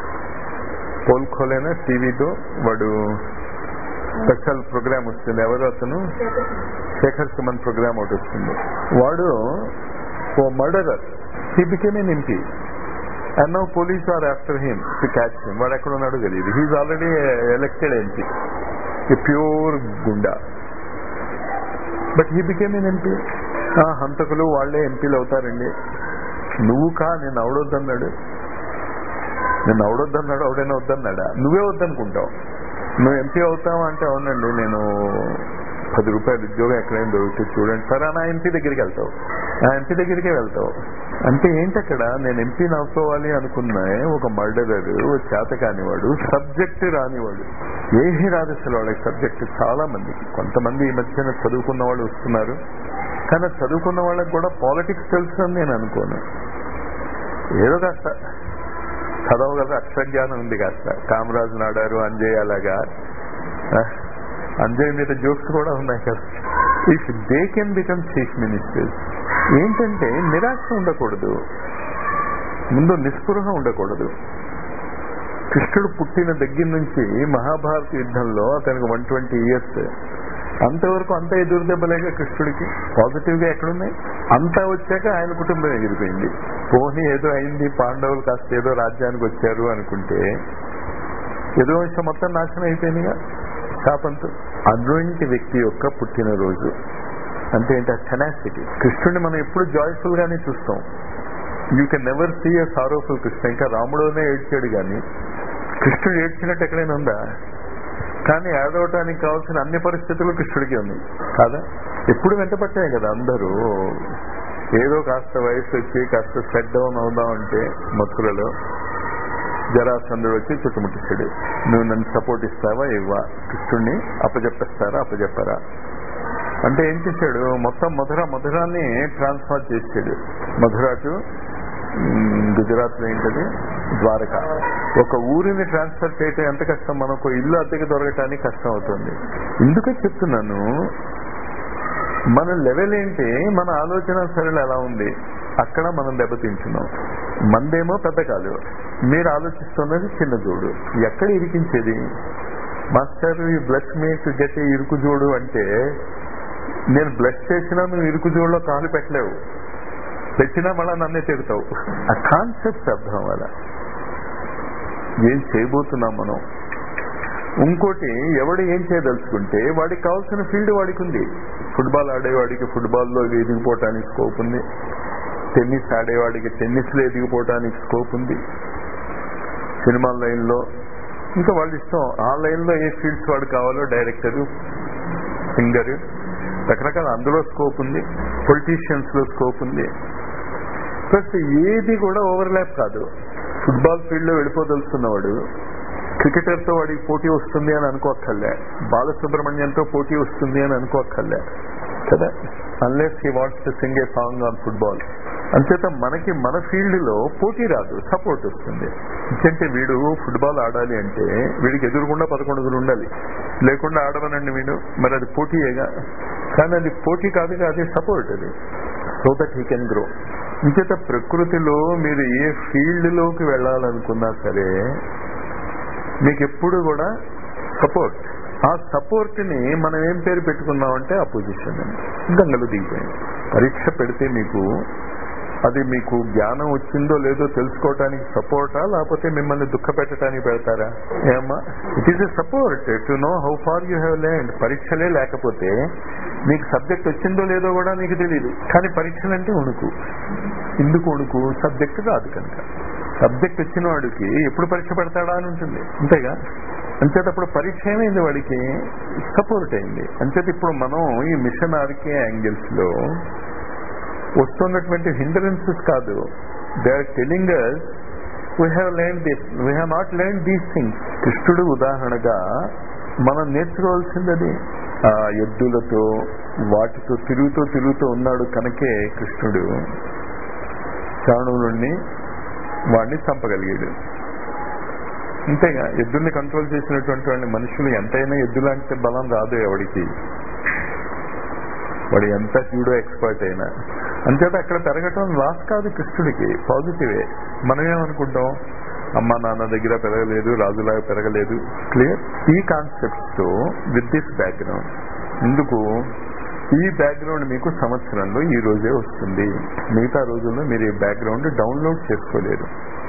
పోల్ ఖోల్ అయినా టీవీతో వాడు స్పెషల్ ప్రోగ్రామ్ వస్తుంది ఎవరు అతను శేఖర్ సుమన్ ప్రోగ్రామ్ ఒకటి వస్తుంది వాడు ఓ murderer he became an MP and now police are after him to catch him వాడు ఎక్కడ ఉన్నాడో తెలియదు he's already elected MP a pure గుండా but he became an MP హంతకులు వాళ్లే ఎంపీలు అవుతారండి నువ్వు కా నేను అవడొద్దన్నాడు నేను అవడొద్దన్నాడు అవడైనా వద్దన్నాడా నువ్వే వద్దనుకుంటావు నువ్వు ఎంపీ అవుతావా అంటే అవునండి నేను పది రూపాయలు ఉద్యోగం ఎక్కడైనా దొరుకుతుంది చూడండి సరే నా ఎంపీ దగ్గరికి వెళ్తావు ఆ ఎంపీ దగ్గరికే వెళ్తావు అంటే ఏంటి అక్కడ నేను ఎంపీ నవ్వుకోవాలి అనుకున్నా ఒక మర్డరర్ ఒక చేత కానివాడు సబ్జెక్ట్ రానివాడు ఏమీ రాదు అసలు వాళ్ళకి సబ్జెక్ట్ చాలా మందికి కొంతమంది ఈ మధ్యన చదువుకున్న వాళ్ళు వస్తున్నారు కానీ చదువుకున్న వాళ్ళకి కూడా పాలిటిక్స్ తెలుసు అని నేను అనుకోను ఏదో కాస్త చదవగల అక్షర జ్ఞానం ఉంది కాస్త కామరాజు నాడారు అంజయ్ అలాగా అంజయ్ మీద జోక్స్ కూడా ఉన్నాయి కదా if they can become chief ministers ఏంటంటే నిరాశ ఉండకూడదు ముందు నిస్పృహ ఉండకూడదు కృష్ణుడు పుట్టిన దగ్గర నుంచి మహాభారత యుద్ధంలో అతనికి వన్ ట్వంటీ ఇయర్స్ అంతవరకు అంత ఎదురు దెబ్బలేక కృష్ణుడికి పాజిటివ్ గా ఎక్కడున్నాయి అంతా వచ్చాక ఆయన కుటుంబం ఎగిరిపోయింది పోనీ ఏదో అయింది పాండవులు కాస్త ఏదో రాజ్యానికి వచ్చారు అనుకుంటే ఏదో వంశం మొత్తం నాశనం అయిపోయిందిగా శాపంతో అటువంటి వ్యక్తి యొక్క పుట్టినరోజు అంటే ఏంటి ఆ టెనాసిటీ కృష్ణుడిని మనం ఎప్పుడు జాయ్ఫుల్ గానే చూస్తాం you can never see a sorrowful Krishna ఇంకా రాముడునే ఏడ్చాడు కానీ కృష్ణుడు ఏడ్చినట్టు ఎక్కడైనా ఉందా కానీ ఏడవటానికి కావాల్సిన అన్ని పరిస్థితులు కృష్ణుడికి ఉంది కాదా ఎప్పుడు వెంటపట్టాయి కదా అందరూ ఏదో కాస్త వయసు వచ్చి కాస్త సెట్ డౌన్ అవుదాం అంటే మథురలో జరాసంధుడు వచ్చి చుట్టుముట్టించాడు నువ్వు నన్ను సపోర్ట్ ఇస్తావా ఇవ్వా కృష్ణుడిని అప్పచెప్పేస్తారా అప్పచెప్పరా అంటే ఏం చేశాడు మొత్తం మధుర మధురాన్ని ట్రాన్స్ఫర్ చేసాడు మధురాకు గుజరాత్ లో ఏంటది ద్వారక ఒక ఊరిని ట్రాన్స్ఫర్ చేయటం ఎంత కష్టం మనకు ఇల్లు అద్దెకి దొరకటానికి కష్టం అవుతుంది ఎందుకు చెప్తున్నాను మన లెవెల్ ఏంటి మన ఆలోచన సరళ ఎలా ఉంది అక్కడ మనం దెబ్బతింటున్నాం మందేమో పెద్ద కాదు మీరు ఆలోచిస్తున్నది చిన్న జోడు ఎక్కడ ఇరికించేది మాస్టర్ ఈ బ్లస్ మీ టు గెట్ ఇరుకు జోడు అంటే నేను బ్లస్ చేసినా నువ్వు ఇరుకు జోడులో కాలు పెట్టలేవు పెట్టినా మళ్ళా నన్నే తిడతావు ఆ కాన్సెప్ట్ అర్థం అవ్వాల ఏం చేయబోతున్నాం మనం ఇంకోటి ఎవడు ఏం చేయదలుచుకుంటే వాడికి కావాల్సిన ఫీల్డ్ వాడికి ఉంది ఫుట్బాల్ ఆడేవాడికి ఫుట్బాల్లో ఎదిగిపోవటానికి స్కోప్ ఉంది టెన్నిస్ ఆడేవాడికి టెన్నిస్లో ఎదిగిపోవటానికి స్కోప్ ఉంది సినిమా లైన్లో ఇంకా వాళ్ళ ఇష్టం ఆ లైన్లో ఏ ఫీల్డ్స్ వాడు కావాలో డైరెక్టరు సింగర్ రకరకాల అందులో స్కోప్ ఉంది పొలిటీషియన్స్ లో స్కోప్ ఉంది ప్లస్ ఏది కూడా ఓవర్లాప్ కాదు ఫుట్బాల్ ఫీల్డ్ లో వెళ్ళిపోదలుచుకున్నవాడు క్రికెటర్ తో వాడికి పోటీ వస్తుంది అని అనుకోక్కర్లే బాలసుబ్రహ్మణ్యంతో పోటీ వస్తుంది అని అనుకోక్కర్లే కదా unless he wants to sing a song on football అంచేత మనకి మన ఫీల్డ్ లో పోటీ రాదు సపోర్ట్ వస్తుంది ఎందుకంటే వీడు ఫుట్బాల్ ఆడాలి అంటే వీడికి ఎదురుకుండా పదకొండుగురు ఉండాలి లేకుండా ఆడమనండి వీడు మరి అది పోటీయేగా కానీ అది పోటీ కాదు అది సపోర్ట్ అది so that he can grow ఇంచేత ప్రకృతిలో మీరు ఏ ఫీల్డ్లోకి వెళ్ళాలనుకున్నా సరే మీకు ఎప్పుడు కూడా సపోర్ట్ ఆ సపోర్ట్ ని మనం ఏం పేరు పెట్టుకున్నామంటే అపోజిషన్ అని గంగలు దిగిపోయింది పరీక్ష పెడితే మీకు అది మీకు జ్ఞానం వచ్చిందో లేదో తెలుసుకోవటానికి సపోర్టా లేకపోతే మిమ్మల్ని దుఃఖ పెట్టడానికి పెడతారా ఏమా it is a support to know how far you have learn పరీక్షలే లేకపోతే మీకు సబ్జెక్ట్ వచ్చిందో లేదో కూడా మీకు తెలియదు కానీ పరీక్షలు అంటే వణుకు ఎందుకు వణుకు సబ్జెక్ట్ రాదు కనుక సబ్జెక్ట్ వచ్చిన వాడికి ఎప్పుడు పరీక్ష పెడతాడా అని ఉంటుంది అంతేగా అంచేటప్పుడు పరీక్ష ఏమైంది వాడికి సపోర్ట్ అయింది అంచేత ఇప్పుడు మనం ఈ మిషన్ ఆర్కే యాంగిల్స్ లో వస్తున్నటువంటి హిండరెన్సెస్ కాదు they are telling us we have learn this we have not learn these things కృష్ణుడు ఉదాహరణగా మనం నేర్చుకోవాల్సింది అది ఆ ఎద్దులతో వాటితో తిరుగుతూ తిరుగుతూ ఉన్నాడు కనుకే కృష్ణుడు చాణువుని వాడిని చంపగలిగాడు అంతేగా ఎద్దుల్ని కంట్రోల్ చేసినటువంటి వాళ్ళ మనుషులు ఎంతైనా ఎద్దులాంటి బలం రాదు ఎవడికి వాడు ఎంత జూడో ఎక్స్పర్ట్ అయినా అంచేత అక్కడ పెరగటం లాస్ కాదు కృష్ణుడికి పాజిటివే మనమేమనుకుంటాం అమ్మ నాన్న దగ్గర పెరగలేదు రాజులాగా పెరగలేదు క్లియర్ ఈ కాన్సెప్ట్స్ తో విత్ దిస్ బ్యాక్గ్రౌండ్ ఎందుకు ఈ బ్యాక్గ్రౌండ్ మీకు సంవత్సరంలో ఈ రోజే వస్తుంది మిగతా రోజుల్లో మీరు ఈ బ్యాక్గ్రౌండ్ డౌన్లోడ్ చేసుకోలేరు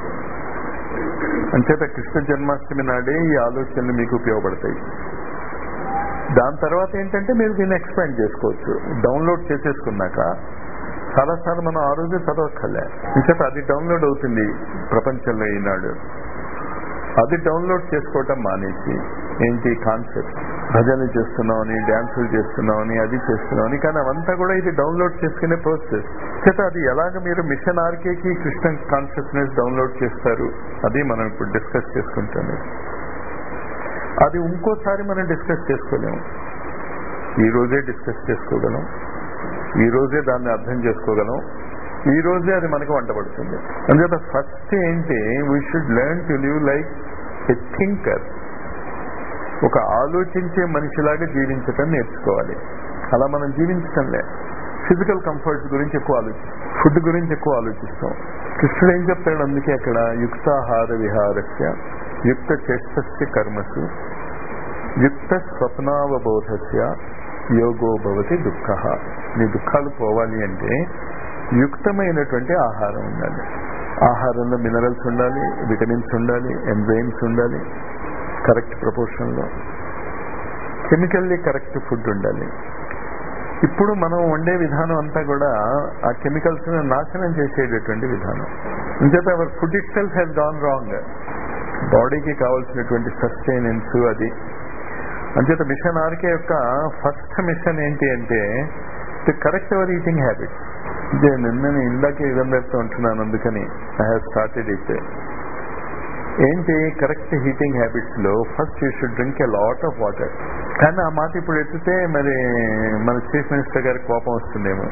అంచేత కృష్ణ జన్మాష్టమి నాడే ఈ ఆలోచనలు మీకు ఉపయోగపడతాయి దాని తర్వాత ఏంటంటే మీరు దీన్ని ఎక్స్పాండ్ చేసుకోవచ్చు డౌన్లోడ్ చేసేసుకున్నాక చాలాసార్లు మనం ఆ రోజే చదవక్కర్లే ఇంచేత అది డౌన్లోడ్ అవుతుంది ప్రపంచంలో ఈనాడు అది డౌన్లోడ్ చేసుకోవటం మానేసి ఏంటి కాన్సెప్ట్ భజనలు చేస్తున్నామని డ్యాన్సులు చేస్తున్నామని అది చేస్తున్నామని కానీ అవంతా కూడా ఇది డౌన్లోడ్ చేసుకునే ప్రాసెస్ చేత అది ఎలాగ మీరు మిషన్ ఆర్కేకి కృష్ణ కాన్షియస్నెస్ డౌన్లోడ్ చేస్తారు అది మనం ఇప్పుడు డిస్కస్ చేసుకుంటాం అది ఇంకోసారి మనం డిస్కస్ చేసుకోలేము ఈ రోజే డిస్కస్ చేసుకోగలం ఈ రోజే దాన్ని అర్థం చేసుకోగలం ఈ రోజే అది మనకు వంటపడుతుంది అందుచేత ఫస్ట్ ఏంటి we should learn to live like a thinker ఒక ఆలోచించే మనిషిలాగా జీవించటం నేర్చుకోవాలి అలా మనం జీవించటంలే ఫిజికల్ కంఫర్ట్స్ గురించి ఎక్కువ ఆలోచిస్తాం ఫుడ్ గురించి ఎక్కువ ఆలోచిస్తాం కృష్ణుడు ఏం చెప్తాడు అందుకే అక్కడ యుక్తాహార విహారస్య యుక్త చేష్టస్య కర్మసు యుక్త స్వప్నావబోధస్య యోగో భవతి దుఃఖ నీ దుఃఖాలు పోవాలి అంటే యుక్తమైనటువంటి ఆహారం ఉండాలి ఆహారంలో మినరల్స్ ఉండాలి విటమిన్స్ ఉండాలి ఎంజైమ్స్ ఉండాలి కరెక్ట్ ప్రపోర్షన్లో కెమికల్లీ కరెక్ట్ ఫుడ్ ఉండాలి ఇప్పుడు మనం వండే విధానం అంతా కూడా ఆ కెమికల్స్ నాశనం చేసేటటువంటి విధానం ఇంచేత our food itself has gone wrong బాడీకి కావాల్సినటువంటి సస్టైనెన్స్ అది అంచేత మిషన్ ఆర్కే యొక్క ఫస్ట్ మిషన్ ఏంటి అంటే to correct our eating habits ఇదే నిన్న నేను ఇందాకే ఇదం పెడుతూ ఉంటున్నాను అందుకని ఐ హావ్ స్టార్టెడ్ ఇట్ ఏంటి కరెక్ట్ హీటింగ్ హ్యాబిట్స్ లో first you should drink a lot of water కానీ ఆ మాట ఇప్పుడు ఎత్తితే మరి మన చీఫ్ మినిస్టర్ గారికి కోపం వస్తుందేమో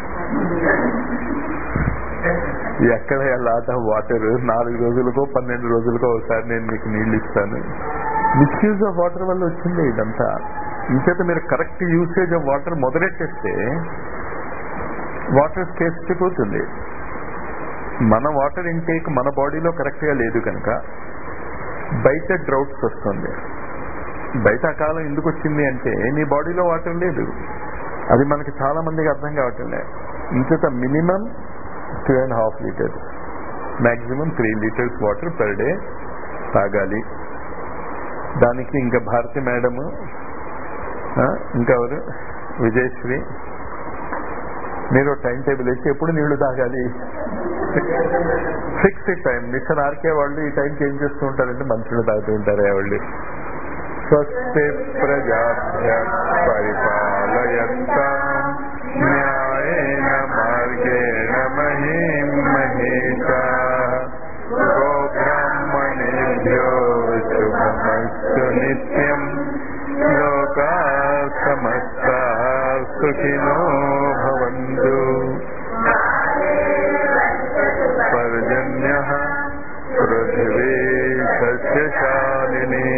ఎక్కడ లాట్ ఆఫ్ వాటర్ నాలుగు రోజులకో పన్నెండు రోజులకో ఒకసారి నేను మీకు నీళ్లు ఇస్తాను మిస్యూజ్ ఆఫ్ వాటర్ వల్ల వచ్చింది ఇదంతా ఇంచేత మీరు కరెక్ట్ యూసేజ్ ఆఫ్ వాటర్ మొదలెట్టేస్తే వాటర్ స్కేస్టీ పోతుంది మన వాటర్ ఇంటేక్ మన బాడీలో కరెక్ట్ గా లేదు కనుక బయట డ్రౌట్స్ వస్తుంది బయట అకాలం ఎందుకు వచ్చింది అంటే నీ బాడీలో వాటర్ లేదు అది మనకి చాలా మందికి అర్థం కావటం లేదు ఇంచేత minimum two and half litres maximum three litres water per day తాగాలి దానికి ఇంకా భారతి మేడము ఇంకా ఎవరు విజయశ్రీ మీరు టైం టేబుల్ వేసి ఎప్పుడు నీళ్లు తాగాలి ఫిక్స్ టైం మిషన్ ఆర్కే వాళ్ళు ఈ టైం చేంజ్ చేస్తూ ఉంటారంటే మంచులు తాగుతూ ఉంటారు వాళ్ళు స్వస్తి ప్రజాభ్య పరిపాలయంతా న్యాయేన మార్గేణ మహీం మహేషా గోబ్రాహ్మణేభ్యో శుభమస్తు నిత్యం లోకా సమస్త సుఖినో భవంతు పర్జన్య పృథివీ సస్యశాలిని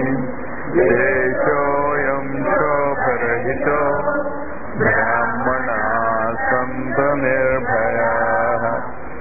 దేశోయం శోభరహితో బ్రాహ్మణా సంత నిర్భయా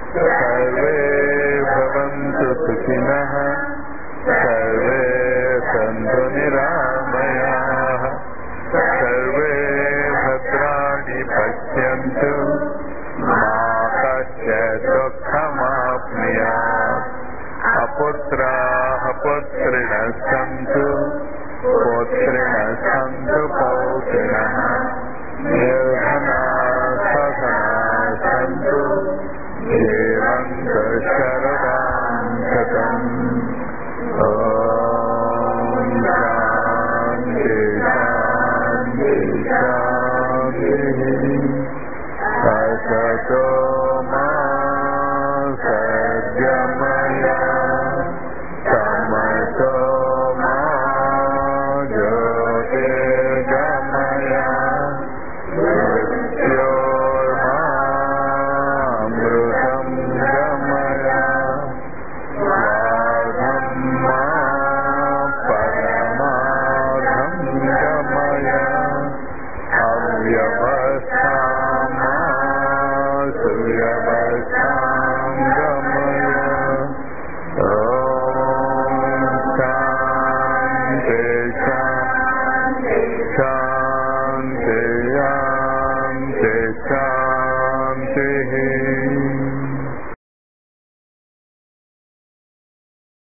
సుఖినః సర్వే సంతు నిరామయాః సర్వే భద్రాణి పశ్యంతు మా కశ్చిత్ దుఃఖమాప్నుయాత్ అపుత్రాः పుత్రిణः सन्तु पुत्रिणः सन्तु पौत्रिणः निर्धनाः सधनाः सन्तु जीवन्तु शरदां शतम् ॐ शान्ति शान्ति शान्तिः असतो मा सद्गमय तमसो मा ज्योतिर्गमय मृत्योर्मामृतं गमय स्वाधं मा परमाधं गमय अव्यवस्थामा सुव्यवस्थां गमय ॐ शान्ति शान्ति शान्ति शान्तिः